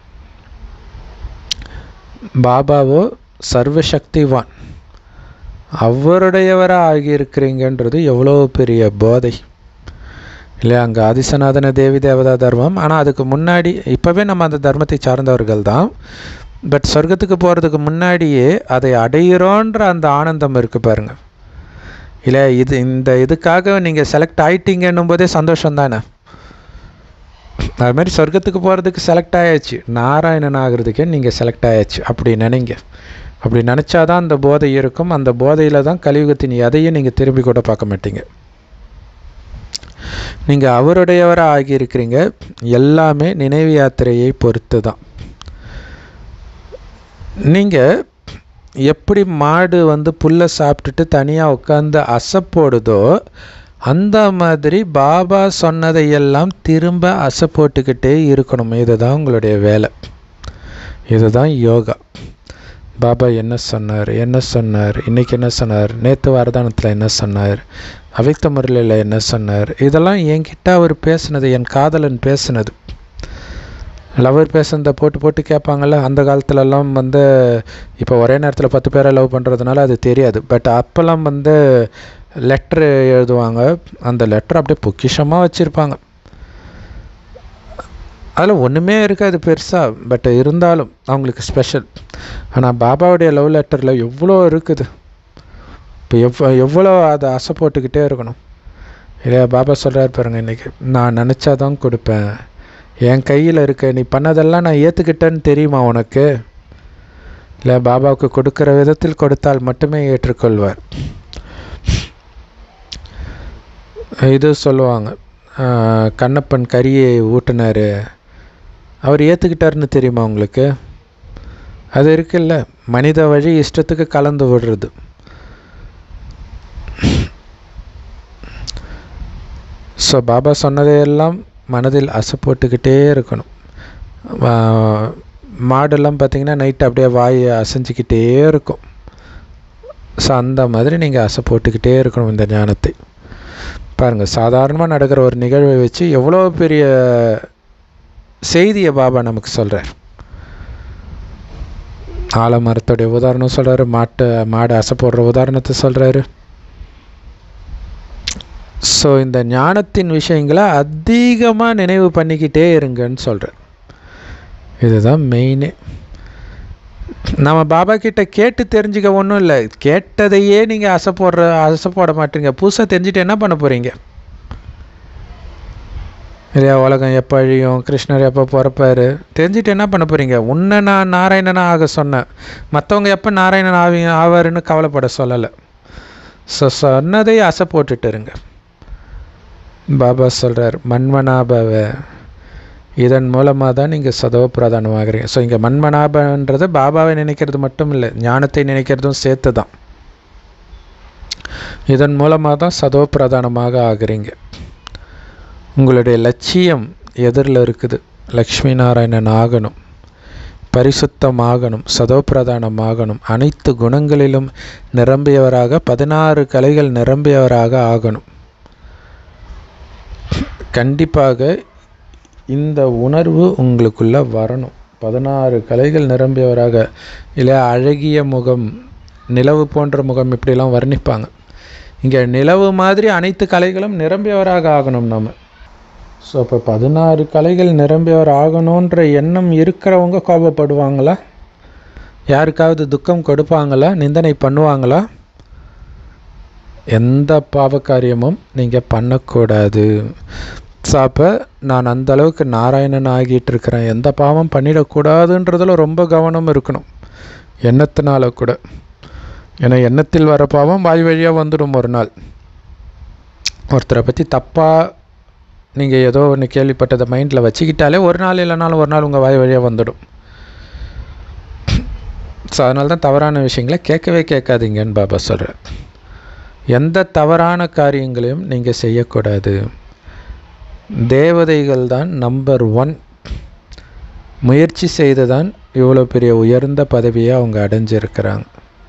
பாபாவோ சர்வசக்திவான் அவருடையவராக ஆகியிருக்கிறீங்கன்றது எவ்வளோ பெரிய போதை இல்லையா அங்கே ஆதிசநாதன தேவி தேவதா தர்மம் ஆனால் அதுக்கு முன்னாடி இப்போவே நம்ம அந்த தர்மத்தை சார்ந்தவர்கள் தான் பட் சொர்க்கத்துக்கு போகிறதுக்கு முன்னாடியே அதை அடையிறோன்ற அந்த ஆனந்தம் இருக்குது பாருங்க இல்லை இது இந்த இதுக்காக நீங்கள் செலக்ட் ஆயிட்டீங்கன்னும் போதே சந்தோஷம் தானே அது மாதிரி சொர்க்கத்துக்கு போகிறதுக்கு செலக்ட் ஆயாச்சு நாராயணன் ஆகிறதுக்கே நீங்கள் செலக்ட் ஆயாச்சு அப்படி நினைங்க அப்படி நினச்சாதான் அந்த போதை இருக்கும் அந்த போதையில் தான் கலியுகத்தின் எதையும் நீங்கள் திரும்பி கூட பார்க்க மாட்டீங்க நீங்கள் அவருடையவராக ஆகியிருக்கிறீங்க எல்லாமே நினைவு யாத்திரையை பொறுத்து தான் நீங்கள் எப்படி மாடு வந்து புல்லை சாப்பிட்டுட்டு தனியாக உட்காந்து அசைப்போடுதோ அந்த மாதிரி பாபா சொன்னதையெல்லாம் திரும்ப அசை போட்டுக்கிட்டே இருக்கணும் இதுதான் உங்களுடைய வேலை இதுதான் யோகா பாபா என்ன சொன்னார் என்ன சொன்னார் இன்னைக்கு என்ன சொன்னார் நேற்று வரதானத்தில் என்ன சொன்னார் அவைத்த முரளியில் என்ன சொன்னார் இதெல்லாம் என்கிட்ட அவர் பேசுனது என் காதலன் பேசுனது லவர் பேசுனதை போட்டு போட்டு கேட்பாங்கல்ல அந்த காலத்துலலாம் வந்து இப்போ ஒரே நேரத்தில் பத்து பேரை லவ் பண்ணுறதுனால அது தெரியாது பட் அப்போல்லாம் வந்து லெட்ரு எழுதுவாங்க அந்த லெட்டர் அப்படியே பொக்கிஷமாக வச்சுருப்பாங்க அதில் ஒன்றுமே இருக்காது பெருசாக பட் இருந்தாலும் அவங்களுக்கு ஸ்பெஷல் ஆனால் பாபாவுடைய லவ் லெட்டரில் எவ்வளோ இருக்குது இப்போ எவ்வளோ எவ்வளோ அதை அசை போட்டுக்கிட்டே இருக்கணும் இல்லையா பாபா சொல்கிறாரு பாருங்க இன்றைக்கி நான் நினச்சாதான் கொடுப்பேன் என் கையில் இருக்க நீ பண்ணதெல்லாம் நான் ஏற்றுக்கிட்டேன்னு தெரியுமா உனக்கு இல்லை பாபாவுக்கு கொடுக்குற விதத்தில் கொடுத்தால் மட்டுமே ஏற்றுக்கொள்வார் இது சொல்லுவாங்க ஆஹ், கண்ணப்பன் கரியை ஊட்டினாரு அவர் ஏற்றுக்கிட்டாருன்னு தெரியுமா உங்களுக்கு அது இருக்குல்ல மனித வழி இஷ்டத்துக்கு கலந்து விடுறது ஸோ பாபா சொன்னதையெல்லாம் மனதில் அசை போட்டுக்கிட்டே இருக்கணும் ஆஹ், மாடெல்லாம் பார்த்தீங்கன்னா நைட் அப்படியே வாய் அசைஞ்சிக்கிட்டே இருக்கும் ஸோ அந்த மாதிரி நீங்கள் அசை போட்டுக்கிட்டே இருக்கணும் இந்த ஞானத்தை பாருங்கள் சாதாரணமாக நடக்கிற ஒரு நிகழ்வை வச்சு எவ்வளோ பெரிய செய்தியை பாபா நமக்கு சொல்கிறார் ஆலமரத்துடைய உதாரணம் சொல்கிறாரு மாட்டை மாடு அசை போடுற உதாரணத்தை சொல்கிறாரு ஸோ இந்த ஞானத்தின் விஷயங்களை அதிகமாக நினைவு பண்ணிக்கிட்டே இருங்கன்னு சொல்கிறார் இதுதான் மெயினே நம்ம பாபா கிட்ட கேட்டு தெரிஞ்சுக்க ஒன்றும் இல்லை கேட்டதையே நீங்கள் அசை போடுற அசை போட மாட்டீங்க புதுசாக தெரிஞ்சுட்டு என்ன பண்ண போகிறீங்க இல்லையா உலகம் எப்போ அழியும் கிருஷ்ணர் எப்போ பிறப்பாரு தெரிஞ்சுட்டு என்ன பண்ண போகிறீங்க உன்னை நான் நாராயணனா ஆக சொன்னேன் மற்றவங்க எப்போ நாராயணன் ஆவி ஆவாருன்னு கவலைப்பட சொல்லலை ஸோ சொன்னதை அசை போட்டுட்டு இருங்க பாபா சொல்கிறார் மண்மனாபவ இதன் மூலமாக தான் நீங்கள் சதவ பிரதானமாகறீங்க ஸோ இங்கே மண்மனாபன்றது பாபாவை நினைக்கிறது மட்டும் இல்லை ஞானத்தை நினைக்கிறதும் சேர்த்து தான் இதன் மூலமாக தான் சதவ பிரதானமாக ஆகுறீங்க உங்களுடைய லட்சியம் எதிரில் இருக்குது லக்ஷ்மி நாராயணன் ஆகணும் பரிசுத்தமாகணும் சதோப்பிரதானமாகணும் அனைத்து குணங்களிலும் நிரம்பியவராக பதினாறு கலைகள் நிரம்பியவராக ஆகணும் கண்டிப்பாக இந்த உணர்வு உங்களுக்குள்ள வரணும் பதினாறு கலைகள் நிரம்பியவராக இல்லை அழகிய முகம் நிலவு போன்ற முகம் இப்படிலாம் வர்ணிப்பாங்க இங்கே நிலவு மாதிரி அனைத்து கலைகளும் நிரம்பியவராக ஆகணும் நம்ம ஸோ இப்போ பதினாறு கலைகள் நிரம்பியவர் ஆகணுன்ற எண்ணம் இருக்கிறவங்க கோபப்படுவாங்களா யாருக்காவது துக்கம் கொடுப்பாங்களா நிந்தனை பண்ணுவாங்களா எந்த பாவ காரியமும் நீங்கள் பண்ணக்கூடாது ஸோ அப்போ நான் அந்த அளவுக்கு நாராயணன் ஆகிட்டு இருக்கிறேன் எந்த பாவம் பண்ணிடக்கூடாதுன்றதுல ரொம்ப கவனம் இருக்கணும் எண்ணத்தினால கூட ஏன்னா எண்ணத்தில் வர பாவம் வாய் வழியாக வந்துடும் ஒரு நாள் ஒருத்தரை பற்றி தப்பாக நீங்கள் ஏதோ ஒன்று கேள்விப்பட்டதை மைண்டில் வச்சுக்கிட்டாலே ஒரு நாள் இல்லைனாலும் ஒரு நாள் உங்கள் வாய் வழியாக வந்துடும் ஸோ அதனால தான் தவறான விஷயங்களை கேட்கவே கேட்காதீங்கன்னு பாபா சொல்கிறார் எந்த தவறான காரியங்களையும் நீங்கள் செய்யக்கூடாது தேவதைகள் தான் நம்பர் ஒன் முயற்சி செய்து தான் இவ்வளோ பெரிய உயர்ந்த பதவியை அவங்க அடைஞ்சிருக்கிறாங்க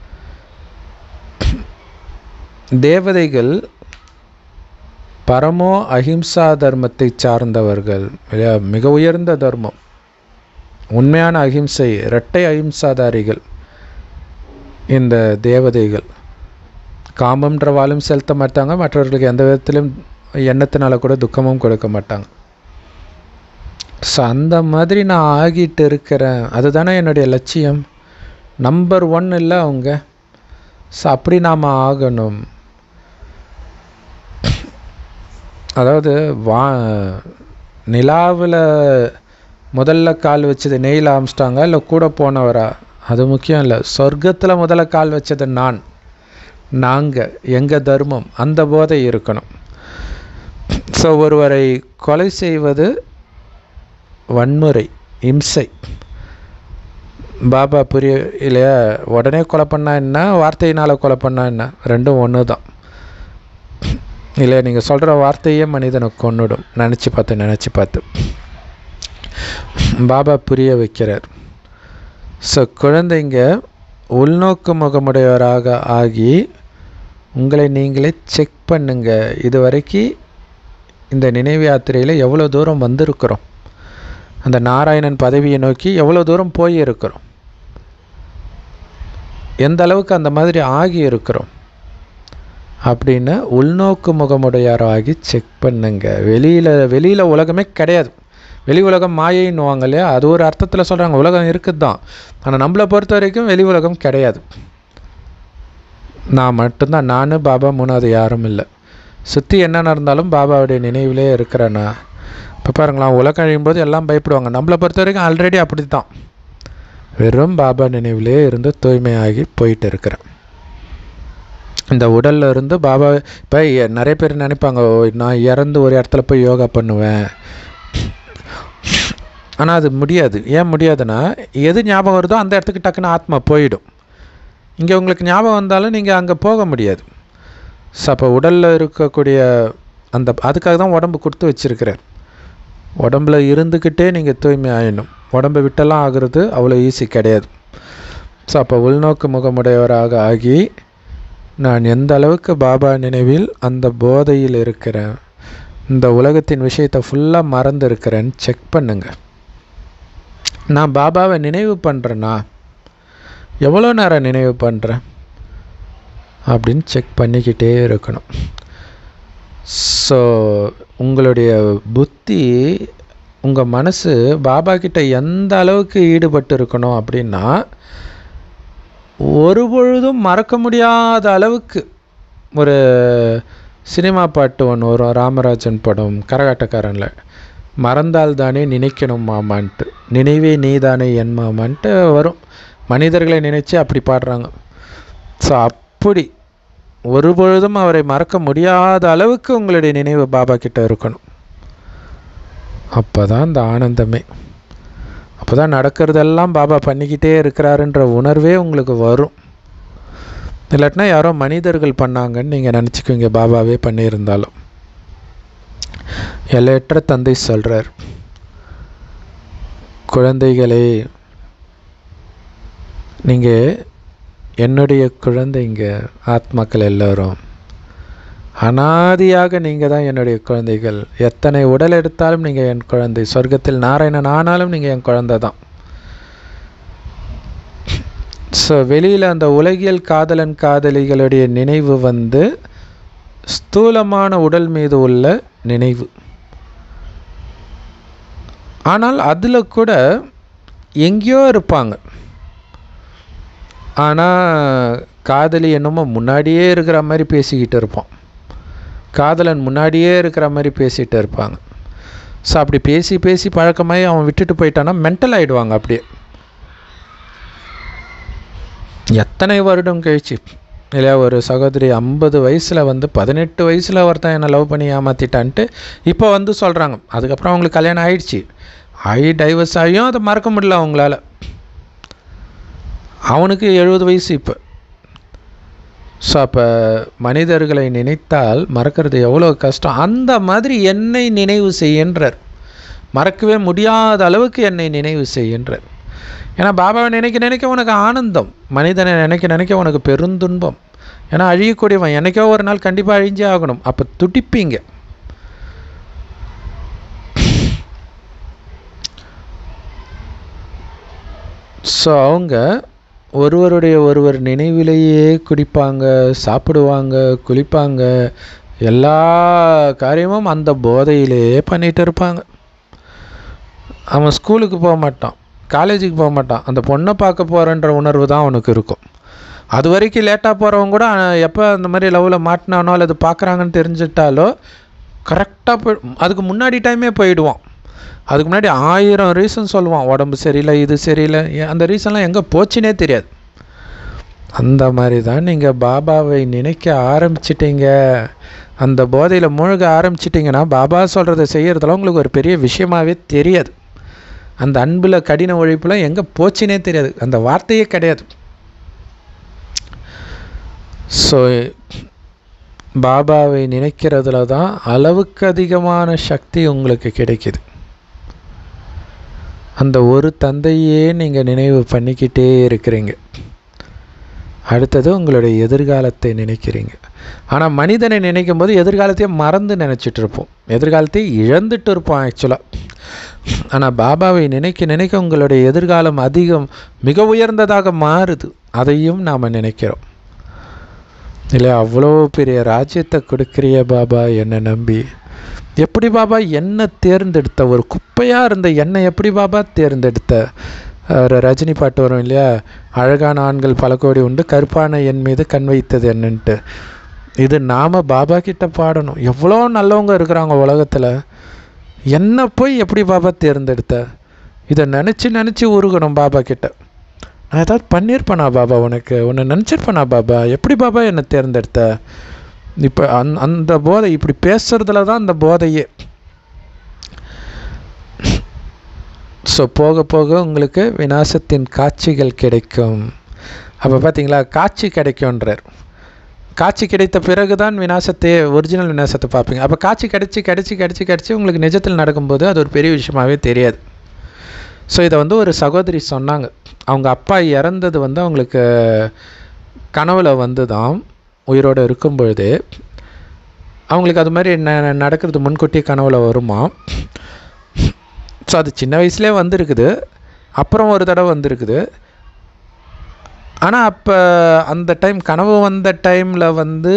தேவதைகள் பரமோ அஹிம்சா தர்மத்தை சார்ந்தவர்கள் இல்லையா மிக உயர்ந்த தர்மம் உண்மையான அஹிம்சை இரட்டை அஹிம்சாதாரிகள் இந்த தேவதைகள் காமம்ன்ற வாழும் செலுத்த மாட்டாங்க மற்றவர்களுக்கு எந்த விதத்திலும் எண்ணத்தினால கூட துக்கமும் கொடுக்க மாட்டாங்க ஸோ அந்த மாதிரி நான் ஆகிட்டு இருக்கிறேன் அதுதானே என்னுடைய லட்சியம் நம்பர் ஒன் இல்லை அவங்க ஸோ அப்படி நாம் ஆகணும் அதாவது வா நிலாவில் முதல்ல கால் வச்சது நெயில் ஆரம்பிச்சிட்டாங்க இல்லை கூட போனவரா அது முக்கியம் இல்லை சொர்க்கத்தில் முதல்ல கால் வச்சது நான் நாங்கள் எங்கள் தர்மம் அந்த போதை இருக்கணும் ஸோ ஒருவரை கொலை செய்வது வன்முறை இம்சை பாபா புரிய இல்லையா உடனே கொலை பண்ணா என்ன வார்த்தையினால் கொலை பண்ணா என்ன ரெண்டும் ஒன்று தான் இல்லை நீங்கள் சொல்கிற வார்த்தையே மனிதனை கொன்னுடும் நினச்சி பார்த்து நினச்சி பார்த்து பாபா புரிய வைக்கிறார் ஸோ குழந்தைங்க உள்நோக்கு முகமுடையவராக ஆகி உங்களை நீங்களே செக் பண்ணுங்க இது வரைக்கும் இந்த நினைவு யாத்திரையில் எவ்வளோ தூரம் வந்திருக்கிறோம் அந்த நாராயணன் பதவியை நோக்கி எவ்வளோ தூரம் போய் இருக்கிறோம் எந்த அளவுக்கு அந்த மாதிரி ஆகி இருக்கிறோம் அப்படின்னு உள்நோக்கு முகமுடையாராகி செக் பண்ணுங்க வெளியில் வெளியில் உலகமே கிடையாது வெளி உலகம் மாயைன்னுவாங்க இல்லையா அது ஒரு அர்த்தத்தில் சொல்கிறாங்க உலகம் இருக்குது தான் ஆனால் நம்மளை பொறுத்த வரைக்கும் வெளி உலகம் கிடையாது நான் மட்டும்தான் நான் பாபா மூணாவது யாரும் இல்லை சுற்றி என்ன நடந்தாலும் பாபாவுடைய நினைவிலே இருக்கிறேன்னா இப்போ பாருங்களா உலகம் அழியும் போது எல்லாம் பயப்படுவாங்க நம்மளை பொறுத்த வரைக்கும் ஆல்ரெடி அப்படி தான் வெறும் பாபா நினைவிலே இருந்து தூய்மையாகி போயிட்டு இருக்கிறேன் இந்த உடல்ல இருந்து பாபா இப்போ நிறைய பேர் நினைப்பாங்க "ஓ, நான் இறந்து ஒரு இடத்துல போய் யோகா பண்ணுவேன் ஆனால் அது முடியாது ஏன் முடியாதுன்னா எது ஞாபகம் வருதோ அந்த இடத்துக்கு டக்குன்னு ஆத்மா போயிடும் இங்கே உங்களுக்கு ஞாபகம் வந்தாலும் நீங்கள் அங்கே போக முடியாது ஸோ அப்போ உடலில் இருக்கக்கூடிய அந்த அதுக்காக தான் உடம்பு கொடுத்து வச்சிருக்கிறார் உடம்புல இருந்துக்கிட்டே நீங்கள் தூய்மை ஆயிடணும் உடம்பை விட்டெல்லாம் ஆகுறது அவ்வளோ ஈஸி கிடையாது ஸோ அப்போ உள்நோக்கு முகமுடையவராக ஆகி நான் எந்த அளவுக்கு பாபா நினைவில் அந்த போதையில் இருக்கிறேன் இந்த உலகத்தின் விஷயத்தை ஃபுல்லாக மறந்து இருக்கிறேன்னு செக் பண்ணுங்க நான் பாபாவை நினைவு பண்ணுறேன்னா எவ்வளோ நேரம் நினைவு பண்ணுறேன் அப்படின்னு செக் பண்ணிக்கிட்டே இருக்கணும் ஸோ உங்களுடைய புத்தி உங்கள் மனசு பாபா கிட்ட எந்த அளவுக்கு ஈடுபட்டு இருக்கணும் அப்படின்னா ஒரு பொழுதும் மறக்க முடியாத அளவுக்கு ஒரு சினிமா பாட்டு ஒன்று வரும் ராமராஜன் படம் கரகாட்டக்காரனில் மறந்தால் தானே நினைக்கணும் மாமான்ட்டு நினைவே நீதானே என் மாமான்ட்டு வரும் மனிதர்களை நினைச்சு அப்படி பாடுறாங்க ஸோ அப்படி ஒரு பொழுதும் அவரை மறக்க முடியாத அளவுக்கு உங்களுடைய நினைவு பாபா கிட்ட இருக்கணும் அப்போ தான் அந்த ஆனந்தமே அப்போ தான் நடக்கிறதெல்லாம் பாபா பண்ணிக்கிட்டே இருக்கிறாருன்ற உணர்வே உங்களுக்கு வரும் இல்லாட்டினா யாரோ மனிதர்கள் பண்ணாங்கன்னு நீங்கள் நினச்சிக்குவீங்க பாபாவே பண்ணியிருந்தாலும் எல்லையற்ற தந்தை சொல்கிறார் குழந்தைகளே நீங்கள் என்னுடைய குழந்தைங்க ஆத்மாக்கள் எல்லோரும் அனாதியாக நீங்கள் தான் என்னுடைய குழந்தைகள் எத்தனை உடல் எடுத்தாலும் நீங்கள் என் குழந்தை சொர்க்கத்தில் நாராயணன் ஆனாலும் நீங்கள் என் குழந்தை தான் ஸோ வெளியில் அந்த உலகியல் காதலன் காதலிகளுடைய நினைவு வந்து ஸ்தூலமான உடல் மீது உள்ள நினைவு ஆனால் அதில் கூட எங்கேயோ இருப்பாங்க ஆனால் காதலி என்னமோ முன்னாடியே இருக்கிற மாதிரி பேசிக்கிட்டு இருப்பான் காதலன் முன்னாடியே இருக்கிற மாதிரி பேசிகிட்டு இருப்பாங்க ஸோ அப்படி பேசி பேசி பழக்கமாகி அவன் விட்டுட்டு போயிட்டான்னா மென்டல் ஆகிடுவாங்க அப்படியே எத்தனை வருடம் கழிச்சு இல்லையா ஒரு சகோதரி ஐம்பது வயசில் வந்து பதினெட்டு வயசில் ஒருத்தன் என்னை லவ் பண்ணி ஏமாற்றிட்டான்ட்டு இப்போ வந்து சொல்கிறாங்க அதுக்கப்புறம் அவங்களுக்கு கல்யாணம் ஆயிடுச்சு ஆகி டைவர்ஸ் ஆகியும் அதை மறக்க முடியல அவங்களால அவனுக்கு எழுபது வயசு இப்போ ஸோ அப்போ மனிதர்களை நினைத்தால் மறக்கிறது எவ்வளோ கஷ்டம் அந்த மாதிரி என்னை நினைவு செய்கின்றார் மறக்கவே முடியாத அளவுக்கு என்னை நினைவு செய்கின்றார் ஏன்னா பாபாவை நினைக்க நினைக்க உனக்கு ஆனந்தம் மனிதனை நினைக்க நினைக்க உனக்கு பெருந்துன்பம் ஏன்னா அழியக்கூடியவன் என்னைக்கோ ஒரு நாள் கண்டிப்பாக அழிஞ்சே ஆகணும் அப்போ துடிப்பீங்க ஸோ அவங்க ஒருவருடைய ஒருவர் நினைவிலேயே குடிப்பாங்க சாப்பிடுவாங்க குளிப்பாங்க எல்லா காரியமும் அந்த போதையிலேயே பண்ணிகிட்டு இருப்பாங்க அவன் ஸ்கூலுக்கு போக மாட்டான் காலேஜுக்கு போக மாட்டான் அந்த பொண்ணை பார்க்க போகிறன்ற உணர்வு தான் அவனுக்கு இருக்கும் அது வரைக்கும் லேட்டாக போகிறவங்க கூட எப்போ அந்த மாதிரி லவ்வில் மாட்டினானோ அல்லது பார்க்குறாங்கன்னு தெரிஞ்சிட்டாலோ கரெக்டாக போய் அதுக்கு முன்னாடி டைமே போயிடுவான் அதுக்கு முன்னாடி ஆயிரம் ரீசன் சொல்லுவான் உடம்பு சரியில்லை இது சரியில்லை அந்த ரீசன்லாம் எங்கே போச்சுனே தெரியாது அந்த மாதிரி தான் நீங்கள் பாபாவை நினைக்க ஆரம்பிச்சிட்டீங்க அந்த போதையில் முழுக ஆரம்பிச்சிட்டிங்கன்னா பாபா சொல்கிறத செய்கிறதுலாம் உங்களுக்கு ஒரு பெரிய விஷயமாகவே தெரியாது அந்த அன்பில் கடின உழைப்புலாம் எங்கே போச்சுனே தெரியாது அந்த வார்த்தையே கிடையாது ஸோ பாபாவை நினைக்கிறதுல தான் அளவுக்கு அதிகமான சக்தி உங்களுக்கு கிடைக்குது அந்த ஒரு தந்தையே நீங்கள் நினைவு பண்ணிக்கிட்டே இருக்கிறீங்க அடுத்தது உங்களுடைய எதிர்காலத்தை நினைக்கிறீங்க ஆனால் மனிதனை நினைக்கும் போது எதிர்காலத்தையே மறந்து நினச்சிட்டு இருப்போம் எதிர்காலத்தை இழந்துட்டு இருப்போம் ஆக்சுவலாக ஆனால் பாபாவை நினைக்க நினைக்க உங்களுடைய எதிர்காலம் அதிகம் மிக உயர்ந்ததாக மாறுது அதையும் நாம் நினைக்கிறோம் இல்லை அவ்வளோ பெரிய ராஜ்யத்தை கொடுக்குறிய பாபா என்னை நம்பி எப்படி பாபா என்ன தேர்ந்தெடுத்த ஒரு குப்பையாக இருந்த என்னை எப்படி பாபா தேர்ந்தெடுத்த ஒரு ரஜினி பாட்டு வரும் இல்லையா அழகான ஆண்கள் பல கோடி உண்டு கருப்பான என் மீது கண் வைத்தது என்னன்ட்டு இது நாம் பாபா கிட்ட பாடணும் எவ்வளோ நல்லவங்க இருக்கிறாங்க உலகத்தில் என்ன போய் எப்படி பாபா தேர்ந்தெடுத்த இதை நினச்சி நினச்சி உருகணும் பாபா கிட்ட நான் ஏதாவது பண்ணியிருப்பேனா பாபா உனக்கு உன்னை நினச்சிருப்பேனா பாபா எப்படி பாபா என்னை தேர்ந்தெடுத்த இப்போ அந் அந்த போதை இப்படி பேசுறதுல தான் அந்த போதையே ஸோ போக போக உங்களுக்கு விநாசத்தின் காட்சிகள் கிடைக்கும் அப்போ பார்த்தீங்களா காட்சி கிடைக்கும்ன்றார் காட்சி கிடைத்த பிறகு தான் விநாசத்தை ஒரிஜினல் விநாசத்தை பார்ப்பீங்க அப்போ காட்சி கிடச்சி கிடச்சி கிடச்சி கிடச்சி உங்களுக்கு நிஜத்தில் நடக்கும்போது அது ஒரு பெரிய விஷயமாகவே தெரியாது ஸோ இதை வந்து ஒரு சகோதரி சொன்னாங்க அவங்க அப்பா இறந்தது வந்து அவங்களுக்கு கனவுல வந்து தான் உயிரோடு இருக்கும் பொழுது அவங்களுக்கு அது மாதிரி ந நடக்கிறது முன்கூட்டியே கனவுல வருமா ஸோ அது சின்ன வயசுலேயே வந்திருக்குது அப்புறம் ஒரு தடவை வந்திருக்குது ஆனால் அப்போ அந்த டைம் கனவு வந்த டைமில் வந்து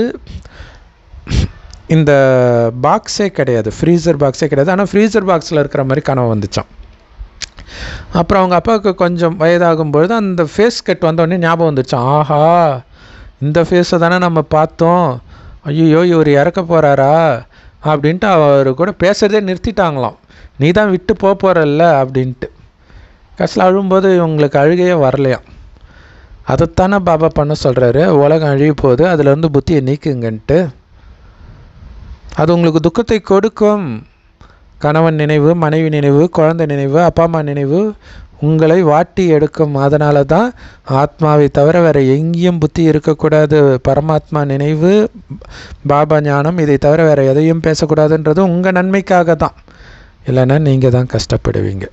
இந்த பாக்ஸே கிடையாது ஃப்ரீசர் பாக்ஸே கிடையாது ஆனால் ஃப்ரீசர் பாக்ஸில் இருக்கிற மாதிரி கனவு வந்துச்சான் அப்புறம் அவங்க அப்பாவுக்கு கொஞ்சம் வயதாகும் பொழுது அந்த ஃபேஸ் கட் வந்தோடனே ஞாபகம் வந்துச்சு ஆஹா இந்த ஃபேஸை தானே நம்ம பார்த்தோம் ஐயோ இவர் இறக்க போகிறாரா அப்படின்ட்டு அவர் கூட பேசுகிறதே நிறுத்திட்டாங்களாம் நீ தான் விட்டு போக போகிறல்ல அப்படின்ட்டு கடைசியில் அழும்போது இவங்களுக்கு அழுகையே வரலையாம் அதைத்தானே பாபா பண்ண சொல்கிறாரு உலகம் அழிய போகுது அதுலேருந்து புத்தியை நீக்குங்கன்ட்டு அது உங்களுக்கு துக்கத்தை கொடுக்கும் கணவன் நினைவு மனைவி நினைவு குழந்தை நினைவு அப்பா அம்மா நினைவு உங்களை வாட்டி எடுக்கும் அதனால தான் ஆத்மாவை தவிர வேறு எங்கேயும் புத்தி இருக்கக்கூடாது பரமாத்மா நினைவு பாபா ஞானம் இதை தவிர வேறு எதையும் பேசக்கூடாதுன்றது உங்கள் நன்மைக்காக தான் இல்லைன்னா நீங்கள் தான் கஷ்டப்படுவீங்க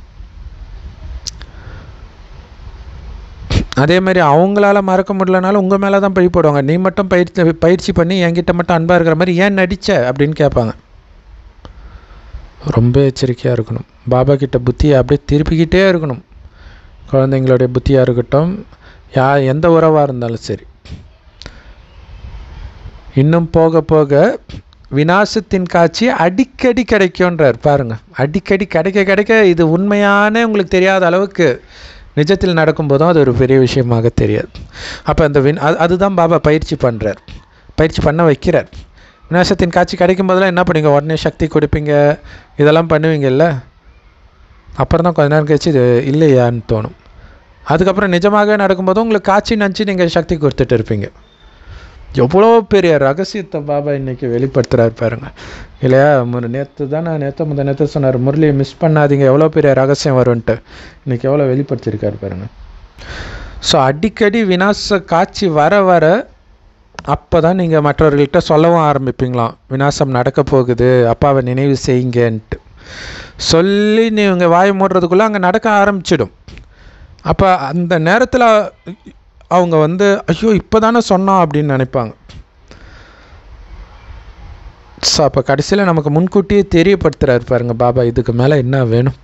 அதே மாதிரி அவங்களால மறக்க முடியலனாலும் உங்கள் மேலே தான் பழி போடுவாங்க நீ மட்டும் பயிற்சி பயிற்சி பண்ணி என்கிட்ட மட்டும் அன்பாக இருக்கிற மாதிரி ஏன் நடிச்ச அப்படின்னு கேட்பாங்க ரொம்ப எச்சரிக்கையாக இருக்கணும் பாபா கிட்ட புத்தியை அப்படியே திருப்பிக்கிட்டே இருக்கணும் குழந்தைங்களுடைய புத்தியாக இருக்கட்டும் யா எந்த உறவாக இருந்தாலும் சரி இன்னும் போக போக வினாசத்தின் காட்சி அடிக்கடி கிடைக்கும்ன்றார் பாருங்க அடிக்கடி கிடைக்க கிடைக்க இது உண்மையான உங்களுக்கு தெரியாத அளவுக்கு நிஜத்தில் நடக்கும்போதும் அது ஒரு பெரிய விஷயமாக தெரியாது அப்போ அந்த வின் அது அதுதான் பாபா பயிற்சி பண்ணுறார் பயிற்சி பண்ண வைக்கிறார் விநாசத்தின் காட்சி கிடைக்கும் போதெல்லாம் என்ன பண்ணுவீங்க உடனே சக்தி கொடுப்பீங்க இதெல்லாம் பண்ணுவீங்கல்ல அப்புறம் தான் கொஞ்ச நேரம் கழிச்சு இது இல்லையான்னு தோணும் அதுக்கப்புறம் நிஜமாக நடக்கும்போது உங்களுக்கு காட்சி நினச்சி நீங்கள் சக்தி கொடுத்துட்டு இருப்பீங்க எவ்வளோ பெரிய ரகசியத்தை பாபா இன்னைக்கு வெளிப்படுத்துகிறாரு பாருங்க இல்லையா ஒரு நேற்று தானே நேற்று முத நேற்று சொன்னார் முரளியை மிஸ் பண்ணாதீங்க எவ்வளோ பெரிய ரகசியம் வரும்ன்ட்டு இன்னைக்கு எவ்வளோ வெளிப்படுத்தியிருக்காரு பாருங்க ஸோ அடிக்கடி வினாச காட்சி வர வர அப்போ தான் நீங்கள் மற்றவர்கள்ட்ட சொல்லவும் ஆரம்பிப்பீங்களாம் விநாசம் நடக்க போகுது அப்பாவை நினைவு செய்யுங்கன்ட்டு சொல்லி நீங்கள் வாய் மூடுறதுக்குள்ளே அங்கே நடக்க ஆரம்பிச்சிடும் அப்போ அந்த நேரத்தில் அவங்க வந்து ஐயோ இப்போ தானே சொன்னோம் அப்படின்னு நினைப்பாங்க ஸோ அப்போ கடைசியில் நமக்கு முன்கூட்டியே தெரியப்படுத்துகிறாரு பாருங்க பாபா இதுக்கு மேலே என்ன வேணும்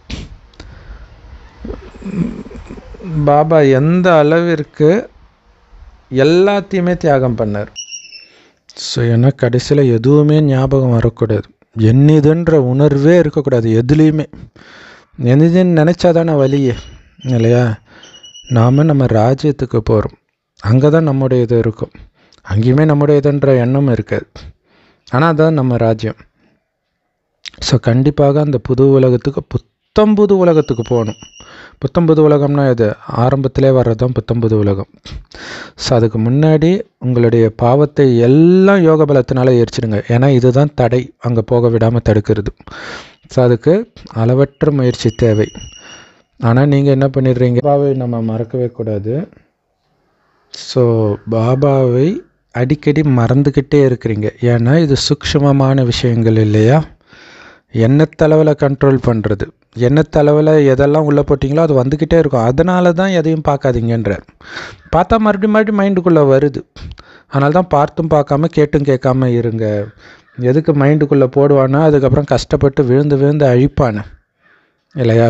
பாபா எந்த அளவிற்கு எல்லாத்தையுமே தியாகம் பண்ணார் ஸோ ஏன்னா கடைசியில் எதுவுமே ஞாபகம் வரக்கூடாது என்னதுன்ற உணர்வே இருக்கக்கூடாது எதுலேயுமே என்னதுன்னு நினச்சா தானே வழியே இல்லையா நாம் நம்ம ராஜ்யத்துக்கு போகிறோம் அங்கே தான் நம்முடைய இது இருக்கும் அங்கேயுமே நம்முடைய இதுன்ற எண்ணம் இருக்காது ஆனால் அதுதான் நம்ம ராஜ்யம் ஸோ கண்டிப்பாக அந்த புது உலகத்துக்கு புத்தம் புது உலகத்துக்கு போகணும் புத்தம் புது உலகம்னா இது ஆரம்பத்திலே வர்றது தான் புத்தம் புது உலகம் ஸோ அதுக்கு முன்னாடி உங்களுடைய பாவத்தை எல்லாம் யோக பலத்தினால எரிச்சிடுங்க ஏன்னா இதுதான் தடை அங்கே போக விடாமல் தடுக்கிறது ஸோ அதுக்கு அளவற்ற முயற்சி தேவை ஆனால் நீங்கள் என்ன பண்ணிடுறீங்க பாபாவை நம்ம மறக்கவே கூடாது ஸோ பாபாவை அடிக்கடி மறந்துக்கிட்டே இருக்கிறீங்க ஏன்னா இது சூக்ஷ்மமான விஷயங்கள் இல்லையா எண்ணத்தளவில் கண்ட்ரோல் பண்ணுறது எண்ணத்தளவில் எதெல்லாம் உள்ளே போட்டிங்களோ அது வந்துக்கிட்டே இருக்கும் அதனால தான் எதையும் பார்க்காதீங்கன்ற பார்த்தா மறுபடியும் மறுபடியும் மைண்டுக்குள்ளே வருது அதனால தான் பார்த்தும் பார்க்காம கேட்டும் கேட்காம இருங்க எதுக்கு மைண்டுக்குள்ளே போடுவானா அதுக்கப்புறம் கஷ்டப்பட்டு விழுந்து விழுந்து அழிப்பானு இல்லையா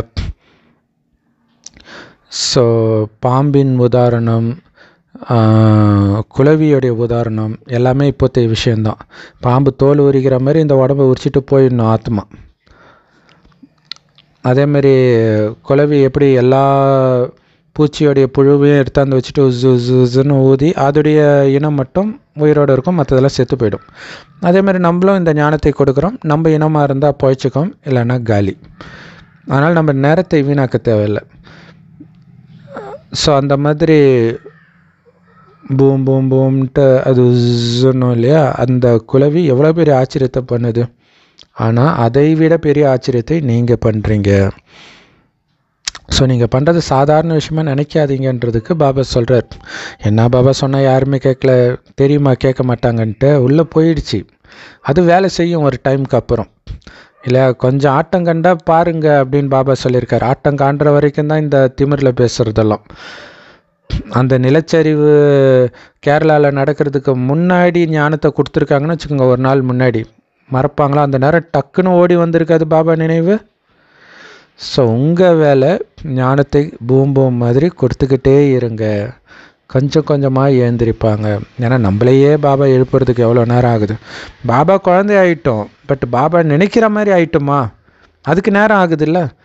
ஸோ பாம்பின் உதாரணம் குளவியோடைய உதாரணம் எல்லாமே இப்போத்தைய விஷயந்தான் பாம்பு தோல் உரிக்கிற மாதிரி இந்த உடம்பை உரிச்சிட்டு போயிடணும் ஆத்மா அதேமாரி குளவி எப்படி எல்லா பூச்சியோடைய புழுவையும் எடுத்தாந்து வச்சுட்டு உசு உசு உசுன்னு ஊதி அதோடைய இனம் மட்டும் உயிரோடு இருக்கும் மற்றதெல்லாம் செத்து போயிடும் அதேமாதிரி நம்மளும் இந்த ஞானத்தை கொடுக்குறோம் நம்ம இனமாக இருந்தால் பொழைச்சிக்கும் இல்லைன்னா காலி அதனால் நம்ம நேரத்தை வீணாக்க தேவையில்லை ஸோ அந்த மாதிரி பூம் பூம் பூம்ன்ட்டு அது சொன்னோம் இல்லையா அந்த குளவி எவ்வளோ பெரிய ஆச்சரியத்தை பண்ணுது ஆனால் அதை விட பெரிய ஆச்சரியத்தை நீங்கள் பண்ணுறீங்க ஸோ நீங்கள் பண்ணுறது சாதாரண விஷயமா நினைக்காதீங்கன்றதுக்கு பாபா சொல்கிறார் என்ன பாபா சொன்னால் யாருமே கேட்கல தெரியுமா கேட்க மாட்டாங்கன்ட்டு உள்ளே போயிடுச்சு அது வேலை செய்யும் ஒரு டைமுக்கு அப்புறம் இல்லை கொஞ்சம் ஆட்டம் கண்டா பாருங்க அப்படின்னு பாபா சொல்லியிருக்காரு ஆட்டம் காண்ற வரைக்கும் தான் இந்த திமிரில் பேசுகிறதெல்லாம் அந்த நிலச்சரிவு கேரளாவில் நடக்கிறதுக்கு முன்னாடி ஞானத்தை கொடுத்துருக்காங்கன்னு வச்சுக்கோங்க ஒரு நாள் முன்னாடி மறப்பாங்களா அந்த நேரம் டக்குன்னு ஓடி வந்திருக்காது பாபா நினைவு ஸோ உங்கள் வேலை ஞானத்தை பூம் பூம் மாதிரி கொடுத்துக்கிட்டே இருங்க கொஞ்சம் கொஞ்சமாக ஏந்திரிப்பாங்க ஏன்னா நம்மளையே பாபா எழுப்புறதுக்கு எவ்வளோ நேரம் ஆகுது பாபா குழந்தை ஆயிட்டோம் பட் பாபா நினைக்கிற மாதிரி ஆயிட்டோமா அதுக்கு நேரம் ஆகுதுல்ல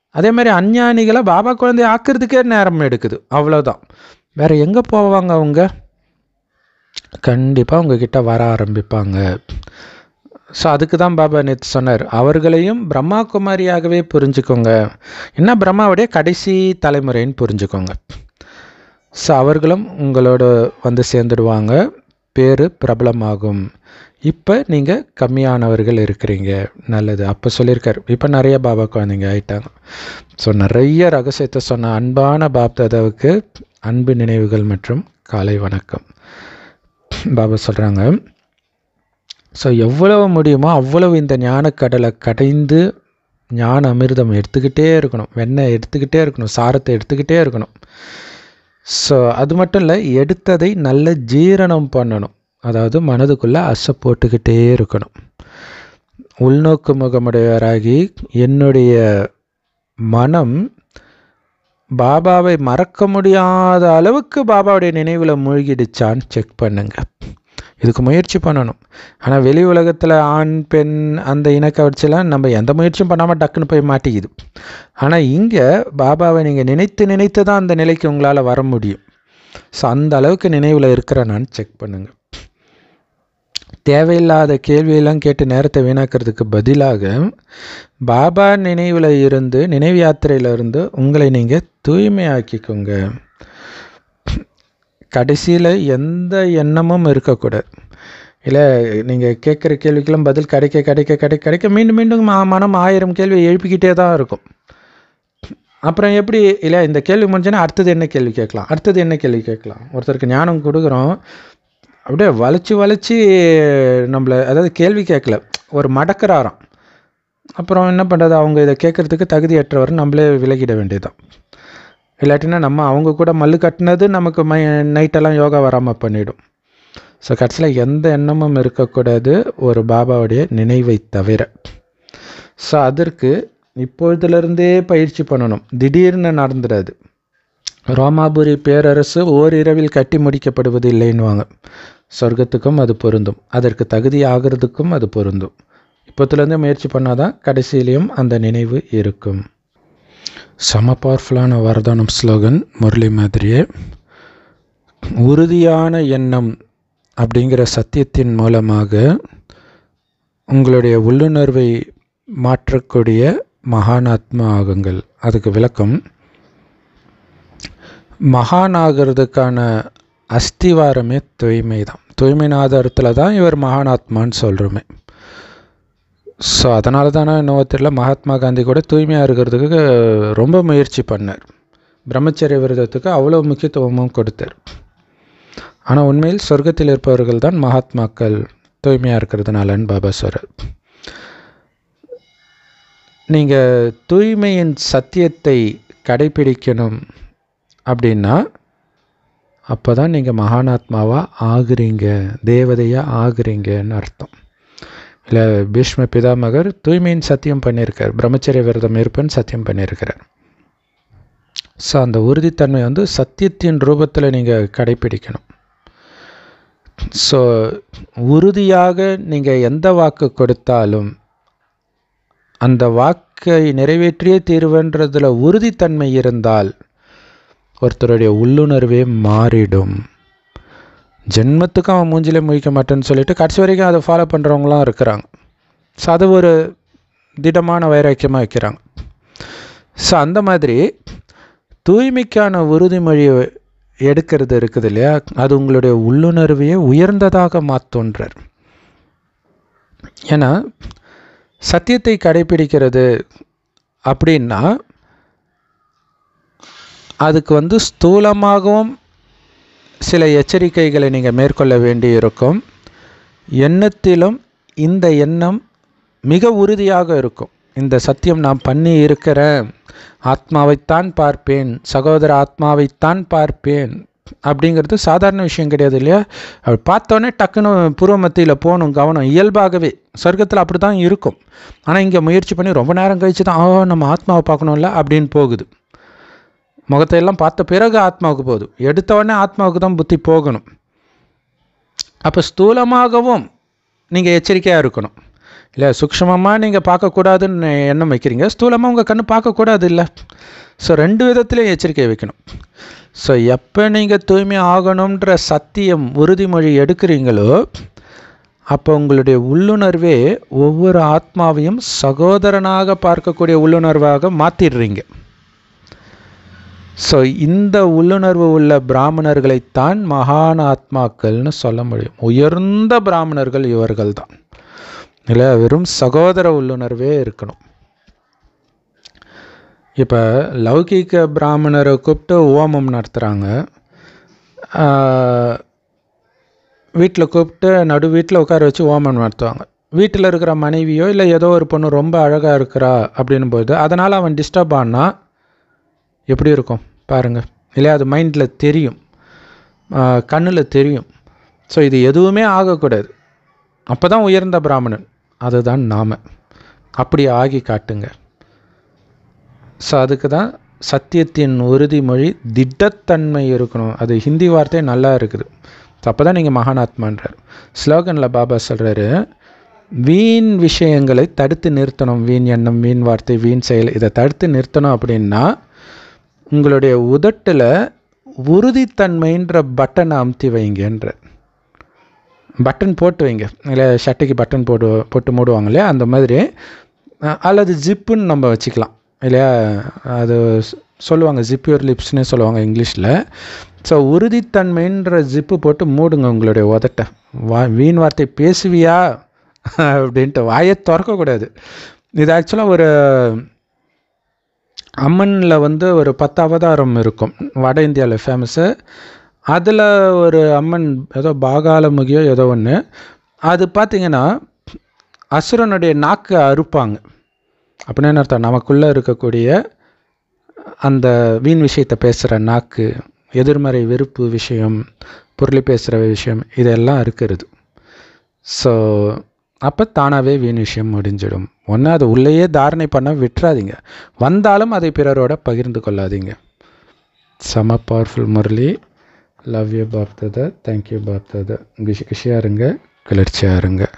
அதே மாதிரி அஞ்ஞானிகளை பாபா குழந்தை ஆக்கிறதுக்கே நேரம் எடுக்குது அவ்வளோதான் வேற எங்கே போவாங்க அவங்க கண்டிப்பாக உங்ககிட்ட வர ஆரம்பிப்பாங்க ஸோ அதுக்கு தான் பாபா நேற்று சொன்னார் அவர்களையும் பிரம்மா குமாரியாகவே புரிஞ்சுக்கோங்க என்ன பிரம்மாவுடைய கடைசி தலைமுறைன்னு புரிஞ்சுக்கோங்க ஸோ அவர்களும் உங்களோட வந்து சேர்ந்துடுவாங்க பேர் பிரபலமாகும் இப்போ நீங்கள் கம்மியானவர்கள் இருக்கிறீங்க நல்லது அப்போ சொல்லியிருக்காரு இப்போ நிறைய பாபா குழந்தைங்க ஆயிட்டாங்க ஸோ நிறைய ரகசியத்தை சொன்ன அன்பான பாப்தாதாவுக்கு அன்பு நினைவுகள் மற்றும் காலை வணக்கம் பாபா சொல்கிறாங்க ஸோ எவ்வளவு முடியுமோ அவ்வளவு இந்த ஞானக்கடலை கடைந்து ஞான அமிர்தம் எடுத்துக்கிட்டே இருக்கணும் வெண்ணெய் எடுத்துக்கிட்டே இருக்கணும் சாரத்தை எடுத்துக்கிட்டே இருக்கணும் ஸோ அது மட்டும் இல்லை எடுத்ததை நல்ல ஜீரணம் பண்ணணும் அதாவது மனதுக்குள்ளே அசை போட்டுக்கிட்டே இருக்கணும் உள்நோக்கு முகமுடையவராகி என்னுடைய மனம் பாபாவை மறக்க முடியாத அளவுக்கு பாபாவுடைய நினைவில் மூழ்கிடுச்சான்னு செக் பண்ணுங்க இதுக்கு முயற்சி பண்ணணும் ஆனால் வெளி உலகத்தில் ஆண் பெண் அந்த இனக்கவர்ச்சியெல்லாம் நம்ம எந்த முயற்சியும் பண்ணாமல் டக்குன்னு போய் மாட்டிக்குது ஆனால் இங்கே பாபாவை நீங்கள் நினைத்து நினைத்து தான் அந்த நிலைக்கு உங்களால் வர முடியும் ஸோ அந்த அளவுக்கு நினைவில் இருக்கிறேனான்னு செக் பண்ணுங்கள் தேவையில்லாத கேள்வியெல்லாம் கேட்டு நேரத்தை வீணாக்கிறதுக்கு பதிலாக பாபா நினைவில் இருந்து நினைவு யாத்திரையில் இருந்து உங்களை நீங்கள் தூய்மையாக்கிக்கோங்க கடைசியில் எந்த எண்ணமும் இருக்கக்கூடாது இல்லை நீங்கள் கேட்குற கேள்விக்கெல்லாம் பதில் கிடைக்க கிடைக்க கிடைக்க கிடைக்க மீண்டும் மீண்டும் ம- மனம் ஆயிரம் கேள்வி எழுப்பிக்கிட்டே தான் இருக்கும் அப்புறம் எப்படி இல்லை இந்த கேள்வி முடிஞ்சோன்னா அடுத்தது என்ன கேள்வி கேட்கலாம் அடுத்தது என்ன கேள்வி கேட்கலாம் ஒருத்தருக்கு ஞானம் கொடுக்குறோம் அப்படியே வளைச்சி வளைச்சி நம்மளை அதாவது கேள்வி கேட்கல ஒரு மடக்கிறாராம் அப்புறம் என்ன பண்ணுறது அவங்க இதை கேட்குறதுக்கு தகுதியற்றவர் நம்மளே விலகிட வேண்டியதுதான் இல்லாட்டினா நம்ம அவங்க கூட மல்லு கட்டினது நமக்கு மை நைட்டெல்லாம் யோகா வராமல் பண்ணிடும் ஸோ கடைசியில் எந்த எண்ணமும் இருக்கக்கூடாது ஒரு பாபாவுடைய நினைவை தவிர ஸோ அதற்கு இப்பொழுதுலேருந்தே பயிற்சி பண்ணணும் திடீர்னு நடந்துடாது ரோமாபுரி பேரரசு ஓரிரவில் கட்டி முடிக்கப்படுவது இல்லைன்னுவாங்க சொர்க்கத்துக்கும் அது பொருந்தும் அதற்கு தகுதி ஆகிறதுக்கும் அது பொருந்தும் இப்போத்துலேருந்தே முயற்சி பண்ணாதான் கடைசியிலையும் அந்த நினைவு இருக்கும் செம பவர்ஃபுல்லான வரதானம் ஸ்லோகன் முரளி மாதிரியே உறுதியான எண்ணம் அப்படிங்கிற சத்தியத்தின் மூலமாக உங்களுடைய உள்ளுணர்வை மாற்றக்கூடிய மகானாத்மா ஆகுங்கள் அதுக்கு விளக்கம் மகான் ஆகிறதுக்கான அஸ்திவாரமே தூய்மை தான் தூய்மையின் ஆதாரத்தில் தான் இவர் மகானாத்மான்னு சொல்கிறோமே ஸோ அதனால தானே என்னவோ தெரியல மகாத்மா காந்தி கூட தூய்மையாக இருக்கிறதுக்கு ரொம்ப முயற்சி பண்ணார் பிரம்மச்சரிய விரதத்துக்கு அவ்வளோ முக்கியத்துவமும் கொடுத்தார் ஆனால் உண்மையில் சொர்க்கத்தில் இருப்பவர்கள் தான் மகாத்மாக்கள் தூய்மையாக இருக்கிறதுனாலன்னு பாபா சொல்கிறார் நீங்கள் தூய்மையின் சத்தியத்தை கடைபிடிக்கணும் அப்படின்னா அப்போ தான் நீங்கள் மகானாத்மாவாக ஆகுறீங்க தேவதையாக ஆகுறீங்கன்னு அர்த்தம் இல்லை பீஷ்ம பிதாமகர் தூய்மையின் சத்தியம் பண்ணியிருக்கார் பிரம்மச்சரிய விரதம் இருப்பேன்னு சத்தியம் பண்ணியிருக்கிறார் ஸோ அந்த உறுதித்தன்மை வந்து சத்தியத்தின் ரூபத்தில் நீங்கள் கடைபிடிக்கணும் ஸோ உறுதியாக நீங்கள் எந்த வாக்கு கொடுத்தாலும் அந்த வாக்கை நிறைவேற்றியே தீர்வுன்றதுல உறுதித்தன்மை இருந்தால் ஒருத்தருடைய உள்ளுணர்வே மாறிடும் ஜென்மத்துக்கு அவன் மூஞ்சிலே முழிக்க மாட்டேன்னு சொல்லிட்டு கடைசி வரைக்கும் அதை ஃபாலோ பண்ணுறவங்களாம் இருக்கிறாங்க ஸோ அது ஒரு திடமான வைராக்கியமாக வைக்கிறாங்க ஸோ அந்த மாதிரி தூய்மைக்கான உறுதிமொழியை எடுக்கிறது இருக்குது இல்லையா அது உங்களுடைய உள்ளுணர்வையே உயர்ந்ததாக மாற்றோன்றார் ஏன்னா சத்தியத்தை கடைபிடிக்கிறது அப்படின்னா அதுக்கு வந்து ஸ்தூலமாகவும் சில எச்சரிக்கைகளை நீங்கள் மேற்கொள்ள வேண்டி இருக்கும் எண்ணத்திலும் இந்த எண்ணம் மிக உறுதியாக இருக்கும் இந்த சத்தியம் நான் பண்ணி இருக்கிறேன் ஆத்மாவைத்தான் பார்ப்பேன் சகோதர ஆத்மாவைத்தான் பார்ப்பேன் அப்படிங்கிறது சாதாரண விஷயம் கிடையாது இல்லையா அப்படி பார்த்தோன்னே டக்குன்னு பூர்வ மத்தியில் போகணும் கவனம் இயல்பாகவே சொர்க்கத்தில் அப்படி தான் இருக்கும் ஆனால் இங்கே முயற்சி பண்ணி ரொம்ப நேரம் கழிச்சு தான் ஓ நம்ம ஆத்மாவை பார்க்கணும்ல அப்படின்னு போகுது முகத்தை எல்லாம் பார்த்த பிறகு ஆத்மாவுக்கு போகுது எடுத்த உடனே ஆத்மாவுக்கு தான் புத்தி போகணும் அப்போ ஸ்தூலமாகவும் நீங்கள் எச்சரிக்கையாக இருக்கணும் இல்லை சூக்ஷ்மமாக நீங்கள் பார்க்கக்கூடாதுன்னு எண்ணம் வைக்கிறீங்க ஸ்தூலமாக உங்கள் கண்ணு பார்க்கக்கூடாது இல்லை ஸோ ரெண்டு விதத்துலையும் எச்சரிக்கை வைக்கணும் ஸோ எப்போ நீங்கள் தூய்மை ஆகணுன்ற சத்தியம் உறுதிமொழி எடுக்கிறீங்களோ அப்போ உங்களுடைய உள்ளுணர்வே ஒவ்வொரு ஆத்மாவையும் சகோதரனாக பார்க்கக்கூடிய உள்ளுணர்வாக மாற்றிடுறீங்க ஸோ இந்த உள்ளுணர்வு உள்ள பிராமணர்களைத்தான் மகான் ஆத்மாக்கள்னு சொல்ல முடியும் உயர்ந்த பிராமணர்கள் இவர்கள் தான் இல்லை வெறும் சகோதர உள்ளுணர்வே இருக்கணும் இப்போ லௌகிக பிராமணரை கூப்பிட்டு ஓமம் நடத்துகிறாங்க வீட்டில் கூப்பிட்டு நடு வீட்டில் உட்கார வச்சு ஓமம் நடத்துவாங்க வீட்டில் இருக்கிற மனைவியோ இல்லை ஏதோ ஒரு பொண்ணு ரொம்ப அழகாக இருக்கிறா அப்படின்னும் போது அதனால் அவன் டிஸ்டர்ப் ஆனால் எப்படி இருக்கும் பாருங்கள் இல்லையா அது மைண்டில் தெரியும் கண்ணில் தெரியும் ஸோ இது எதுவுமே ஆகக்கூடாது அப்போ தான் உயர்ந்த பிராமணன் அதுதான் நாம அப்படி ஆகி காட்டுங்க ஸோ அதுக்கு தான் சத்தியத்தின் உறுதிமொழி திட்டத்தன்மை இருக்கணும் அது ஹிந்தி வார்த்தை நல்லா இருக்குது அப்போ தான் நீங்கள் மகானாத்மான்றார் ஸ்லோகனில் பாபா சொல்கிறாரு வீண் விஷயங்களை தடுத்து நிறுத்தணும் வீண் எண்ணம் வீண் வார்த்தை வீண் செயல் இதை தடுத்து நிறுத்தணும் அப்படின்னா உங்களுடைய உதட்டில் உறுதித்தன்மைன்ற பட்டனை அமுத்தி வைங்கன்ற பட்டன் போட்டு வைங்க இல்லை ஷர்ட்டுக்கு பட்டன் போட்டு போட்டு மூடுவாங்க இல்லையா அந்த மாதிரி அல்லது ஜிப்புன்னு நம்ம வச்சுக்கலாம் இல்லையா அது சொல்லுவாங்க ஜிப் யுவர் லிப்ஸ்னே சொல்லுவாங்க இங்கிலீஷில் ஸோ உறுதித்தன்மைன்ற ஜிப்பு போட்டு மூடுங்க உங்களுடைய உதட்டை வா வீண் வார்த்தை பேசுவியா அப்படின்ட்டு வாயை திறக்கக்கூடாது இது ஆக்சுவலாக ஒரு அம்மனில் வந்து ஒரு பத்து அவதாரம் இருக்கும் வட இந்தியாவில் ஃபேமஸ்ஸு அதில் ஒரு அம்மன் ஏதோ பாகாலமுகியோ ஏதோ ஒன்று அது பார்த்திங்கன்னா அசுரனுடைய நாக்கை அறுப்பாங்க அப்படின்னு என்ன அர்த்தம் நமக்குள்ளே இருக்கக்கூடிய அந்த வீண் விஷயத்தை பேசுகிற நாக்கு எதிர்மறை வெறுப்பு விஷயம் பொருளை பேசுகிற விஷயம் இதெல்லாம் இருக்கிறது ஸோ அப்போ தானாகவே வீண் விஷயம் முடிஞ்சிடும் ஒன்று அது உள்ளேயே தாரணை பண்ண விட்டுறாதீங்க வந்தாலும் அதை பிறரோட பகிர்ந்து கொள்ளாதீங்க செம பவர்ஃபுல் முரளி லவ் யூ பாப்ததா தேங்க்யூ பாப்ததா குஷி குஷியாக இருங்க கிளர்ச்சியாக இருங்க